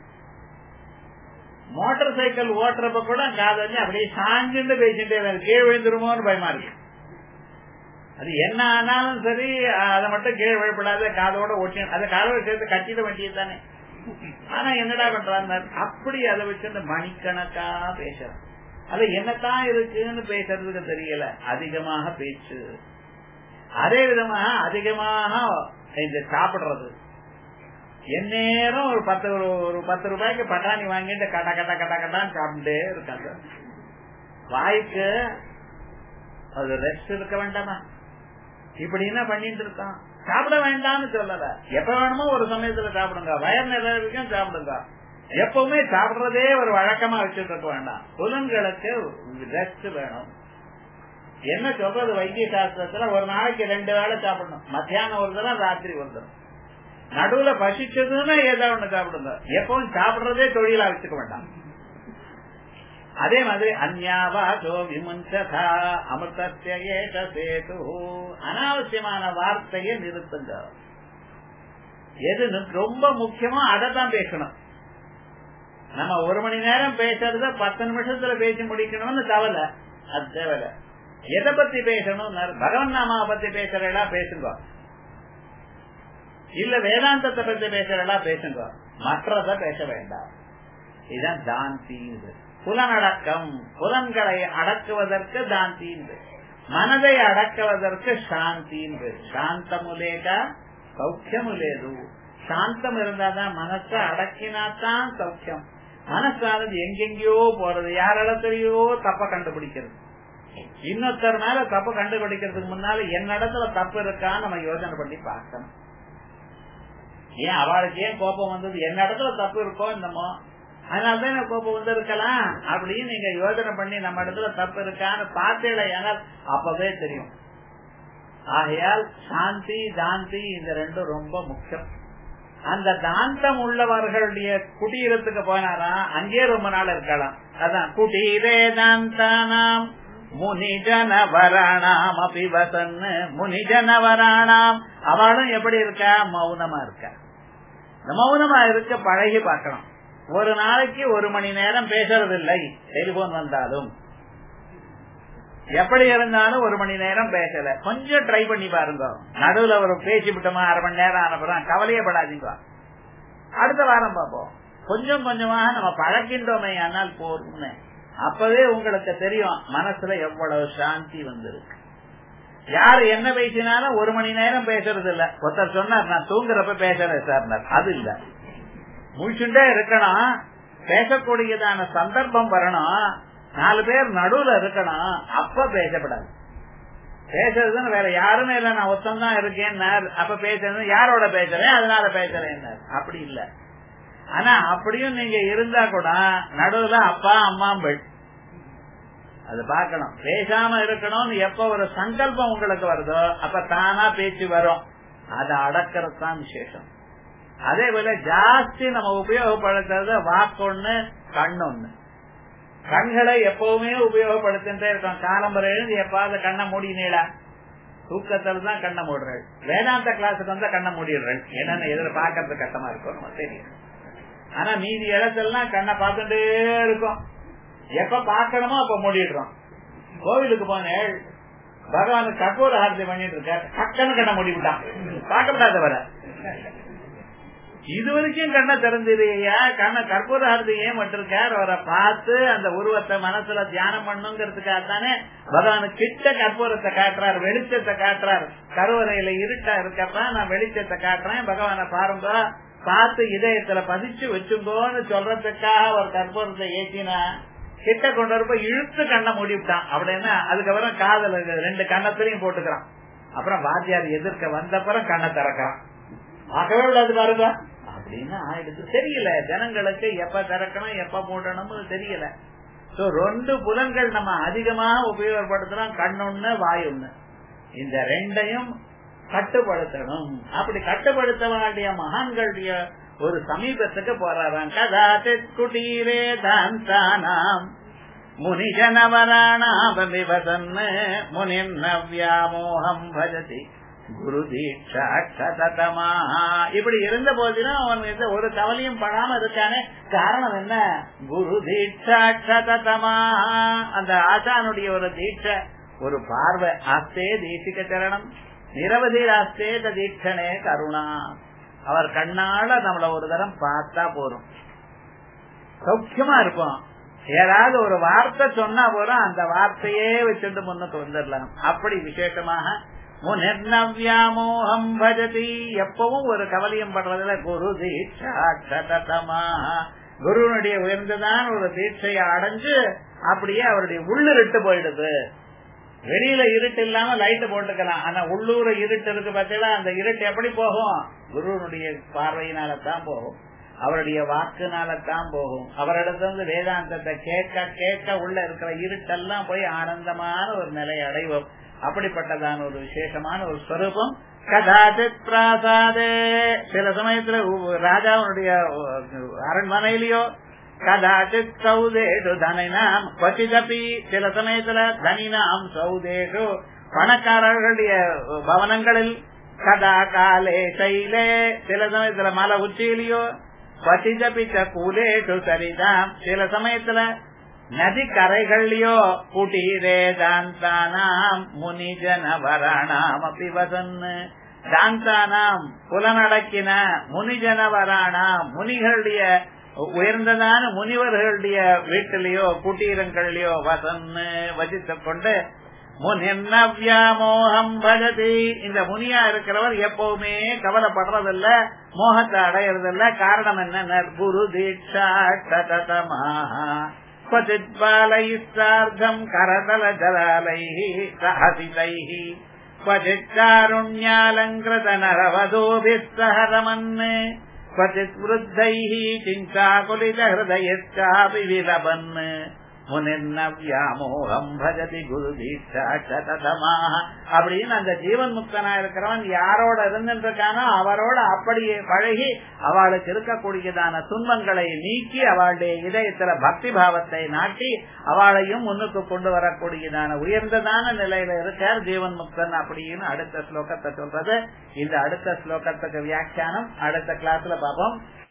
மோட்டார் சைக்கிள் ஓட்டுறப்ப கூட காதல் அப்படியே சாஞ்சுட்டு பேசிட்டே கீழ் விழுந்துருமோன்னு பயமா இருக்கு அது என்ன ஆனாலும் சரி அதை மட்டும் கீழ் விழப்படாத காதோட ஒட்டி அதை காதோட சேர்த்து கட்டிட வேண்டியது தானே ஆனா என்னடா பண்றாங்க அப்படி அதை வச்சு மணிக்கணக்கா பேசுறான் அது என்னத்தான் இருக்குன்னு பேசுறதுக்கு தெரியல அதிகமாக பேச்சு அதே விதமாக அதிகமாக இந்த சாப்பிடுறது எந்நேரம் ஒரு பத்து ஒரு பத்து ரூபாய்க்கு பட்டாணி வாங்கிட்டு கட்ட கட்ட கட்ட கட்டான்னு சாப்பிட்டே இருக்காங்க வாய்க்கு அது ரெஸ்ட் இருக்க வேண்டாமா இப்படி என்ன பண்ணிட்டு இருக்கான் சாப்பிட வேண்டாம்னு சொல்லல எப்ப வேணுமோ ஒரு சமயத்துல சாப்பிடுங்க வயர் நிறைவேற்கும் சாப்பிடுங்க எப்பவுமே சாப்பிடுறதே ஒரு வழக்கமா வச்சுட்டு இருக்க வேண்டாம் புலன்களுக்கு ரெஸ்ட் வேணும் என்ன சொல்றது வைத்திய சாஸ்திரத்துல ஒரு நாளைக்கு ரெண்டு வேளை சாப்பிடணும் மத்தியானம் ஒரு தரம் ராத்திரி ஒரு தரம் நடுவுல பசிச்சதுன்னா ஏதோ ஒண்ணு சாப்பிடுங்க எப்பவும் சாப்பிடுறதே தொழிலா வச்சுக்க வேண்டாம் அதே மாதிரி அந்யாவாசோ விமுஞ்சதா அமிர்தத்திய ஏக சேது அனாவசியமான வார்த்தையை நிறுத்துங்க எது ரொம்ப முக்கியமோ அதை தான் பேசணும் நம்ம ஒரு மணி நேரம் பேசுறத பத்து நிமிஷத்துல பேசி முடிக்கணும்னு கவலை அது தேவையில்ல எதை பத்தி பேசணும் பகவன் நாமாவை பத்தி பேசுறா பேசுங்க இல்ல வேதாந்தத்தை பத்தி பேசுறா பேசுங்க மற்றத பேச வேண்டாம் இதுதான் தாந்தி புலனடக்கம் புலன்களை அடக்குவதற்கு தாந்தி மனதை அடக்குவதற்கு சாந்தி சாந்தமுலேக சௌக்கியமுலேது சாந்தம் இருந்தாதான் மனசை அடக்கினாத்தான் சௌக்கியம் மனசானது எங்கெங்கயோ போறது யாரிடத்துலயோ தப்ப கண்டுபிடிக்கிறது இன்னொருத்தர் மேல தப்பு கண்டுபிடிக்கிறதுக்கு முன்னால என்னிடத்துல தப்பு இருக்கான்னு நம்ம யோசனை பண்ணி பார்க்கணும் ஏன் அவளுக்கு ஏன் கோபம் வந்தது என்ன இடத்துல தப்பு இருக்கோ என்னமோ அதனாலதான் எனக்கு கோபம் வந்து இருக்கலாம் அப்படின்னு நீங்க யோசனை பண்ணி நம்ம இடத்துல தப்பு இருக்கான்னு பார்த்தேல ஏனால் அப்பவே தெரியும் ஆகையால் சாந்தி தாந்தி இந்த ரெண்டும் ரொம்ப முக்கியம் அந்த தாந்தம் உள்ளவர்களுடைய குடீரத்துக்கு போனாரா அங்கே ரொம்ப நாள் இருக்கலாம் அதான் குடீரே தாந்தானாம் முனிஜனவராணாம் அபிவசன் முனிஜனவராணாம் அவளும் எப்படி இருக்கா மௌனமா இருக்கா இந்த மௌனமா இருக்க பழகி பார்க்கணும் ஒரு நாளைக்கு ஒரு மணி நேரம் பேசுறது இல்லை டெலிபோன் வந்தாலும் எப்படி இருந்தாலும் ஒரு மணி நேரம் பேசல கொஞ்சம் ட்ரை பண்ணி பாருங்க நடுவுல ஒரு பேசி விட்டோமா அரை மணி நேரம் அனுப்புறோம் கவலையப்படாதீங்க அடுத்த வாரம் பார்ப்போம் கொஞ்சம் கொஞ்சமாக நம்ம பழக்கின்றோமே ஆனால் போர்னு அப்பவே உங்களுக்கு தெரியும் மனசுல எவ்வளவு சாந்தி வந்திருக்கு யாரு என்ன பேசினாலும் ஒரு மணி நேரம் பேசுறது இல்ல ஒருத்தர் சொன்னார் நான் தூங்குறப்ப பேசுறேன் சார் அது இல்ல முழிச்சுட்டே இருக்கணும் பேசக்கூடியதான சந்தர்ப்பம் வரணும் நாலு பேர் நடுவுல இருக்கணும் அப்ப பேசப்படாது பேசுறதுன்னு வேற யாருமே இல்ல நான் ஒத்தம் தான் இருக்கேன் அப்ப பேசுறது யாரோட பேசுறேன் அதனால பேசுறேன் அப்படி இல்ல ஆனா அப்படியும் நீங்க இருந்தா கூட நடுவுல அப்பா அம்மா பெண் அது பார்க்கணும் பேசாம இருக்கணும்னு எப்ப ஒரு சங்கல்பம் உங்களுக்கு வருதோ அப்ப தானா பேச்சு வரும் அதை அடக்கிறது தான் விசேஷம் அதே போல ஜாஸ்தி நம்ம உபயோகப்படுத்துறது வாக்கொன்னு கண்ணொன்னு கண்களை எப்பவுமே உபயோகப்படுத்திட்டே இருக்கோம் காலம்பரை எழுந்து எப்பாவது கண்ணை மூடினீடா தூக்கத்துல தான் கண்ணை மூடுறாள் வேதாந்த கிளாஸுக்கு வந்தா கண்ணை மூடிடுறாள் என்னன்னு எதிர பாக்குறது கஷ்டமா இருக்கும் தெரியும் ஆனா மீதி இடத்தெல்லாம் கண்ணை பார்த்துட்டே இருக்கும் எப்ப பாக்கணுமோ அப்ப மூடிடுறோம் கோவிலுக்கு போனேன் பகவான் கற்பூர ஆரத்தி பண்ணிட்டு இருக்க கக்கன்னு கண்ணை மூடிவிட்டான் பார்க்கப்படாத வர இது வரைக்கும் கண்ணை திறந்துருக்கையா கண்ணை கற்பூர ஆரத்தி ஏன் விட்டுருக்கார் அவரை பார்த்து அந்த உருவத்தை மனசுல தியானம் பண்ணுங்கிறதுக்காக தானே பகவான் கிட்ட கற்பூரத்தை காட்டுறார் வெளிச்சத்தை காட்டுறார் கருவறையில இருட்டா இருக்கப்ப நான் வெளிச்சத்தை காட்டுறேன் பகவானை பாருங்க பார்த்து இதயத்துல பதிச்சு வச்சுங்கோன்னு சொல்றதுக்காக ஒரு கற்பூரத்தை ஏற்றினா கிட்ட கொண்டு வரப்ப இழுத்து கண்ணை மூடிவிட்டான் அப்படின்னா அதுக்கப்புறம் காதல் ரெண்டு கண்ணத்திலையும் போட்டுக்கிறான் அப்புறம் வாத்தியார் எதிர்க்க வந்தப்புறம் கண்ணை திறக்கிறான் பார்க்கவே விடாது பாருங்க அப்படின்னு ஆயிடுச்சு தெரியல ஜனங்களுக்கு எப்ப திறக்கணும் எப்ப மூடணும்னு தெரியல சோ ரெண்டு புலன்கள் நம்ம அதிகமாக உபயோகப்படுத்துறோம் கண்ணொன்னு வாயொன்னு இந்த ரெண்டையும் கட்டுப்படுத்தணும் அப்படி கட்டுப்படுத்த வேண்டிய மகான்களுடைய ஒரு சமீபத்துக்கு போறாராம் கதாச்சித் குட்டீரே தான் தானாம் முனிஜனவராணாபிவதன் முனின் வியாமோகம் பஜதி குரு தீட்சாட்சதமா இப்படி இருந்த போதிலும் அவன் ஒரு கவலையும் படாம இருக்கானே காரணம் என்ன குரு தீட்சாட்சதமா அந்த ஆசானுடைய ஒரு தீட்ச ஒரு பார்வை ஆஸ்தே தீட்சிக சரணம் நிரவதி ஆஸ்தே தீட்சணே கருணா அவர் கண்ணால நம்மள ஒரு தரம் பார்த்தா போறோம் சௌக்கியமா இருப்போம் ஏதாவது ஒரு வார்த்தை சொன்னா போறோம் அந்த வார்த்தையே வச்சுட்டு முன்னுக்கு வந்துடலாம் அப்படி விசேஷமாக முனிர்னவ்யாமோகம் பஜதி எப்பவும் ஒரு கவலையும் படுறதுல குரு தீட்சா குருனுடைய உயர்ந்துதான் ஒரு தீட்சையை அடைஞ்சு அப்படியே அவருடைய உள்ளிருட்டு போயிடுது வெளியில இருட்டு இல்லாம லைட் போட்டுக்கலாம் ஆனா உள்ளூர இருட்டு இருக்கு பார்த்தீங்களா அந்த இருட்டு எப்படி போகும் குருனுடைய பார்வையினால தான் போகும் அவருடைய வாக்குனால தான் போகும் அவரிடத்திலிருந்து வேதாந்தத்தை கேட்க கேட்க உள்ள இருக்கிற இருட்டெல்லாம் போய் ஆனந்தமான ஒரு நிலை அடைவோம் அப்படிப்பட்டதான ஒரு விசேஷமான ஒரு ஸ்வரூபம் கதாச்சித் பிராசாதே சில சமயத்துல ராஜாவுடைய அரண்மனையிலயோ கதாச்சித் சௌதேஷு தனினாம் கொச்சிதப்பி சில சமயத்துல தனினாம் சௌதேஷு பணக்காரர்களுடைய பவனங்களில் கதா காலே சைலே சில சமயத்துல மலை உச்சியிலையோ பசிதபிச்ச கூலேஷு சரிதாம் சில சமயத்துல நதி கரைகள்லயோ குட்டீரே தாந்தானாம் முனிஜன வராணாம் அப்படி வசன்னு தாந்தானாம் புலனடக்கின முனிஜன வராணாம் முனிகளுடைய உயர்ந்ததான முனிவர்களுடைய வீட்டிலேயோ குட்டீரங்கள்லயோ வசன்னு வசித்துக் கொண்டு முனியன்னவியாமோகம் பஜதி இந்த முனியா இருக்கிறவர் எப்பவுமே கவலைப்படுறதில்ல மோகத்தை அடையறதில்ல காரணம் என்ன குரு தீட்சா क्वचित् बालैस्सार्धम् करतलजलालैः सहसितैः क्वचित् कारुण्यालङ्कृतनरवधूभिः सह रमन् क्वचित् वृद्धैः चिन्ताकुलितहृदयश्चापि विलपन् முனிர்னவ்யாமோகம் பஜதி குரு தீட்சாட்சதமாக அப்படின்னு அந்த ஜீவன் முக்தனா இருக்கிறவன் யாரோட இருந்திருக்கானோ அவரோட அப்படியே பழகி அவளுக்கு இருக்கக்கூடியதான துன்பங்களை நீக்கி அவளுடைய இதயத்துல பக்தி பாவத்தை நாட்டி அவளையும் முன்னுக்கு கொண்டு வரக்கூடியதான உயர்ந்ததான நிலையில இருக்கார் ஜீவன் முக்தன் அப்படின்னு அடுத்த ஸ்லோகத்தை சொல்றது இந்த அடுத்த ஸ்லோகத்துக்கு வியாக்கியானம் அடுத்த கிளாஸ்ல பார்ப்போம்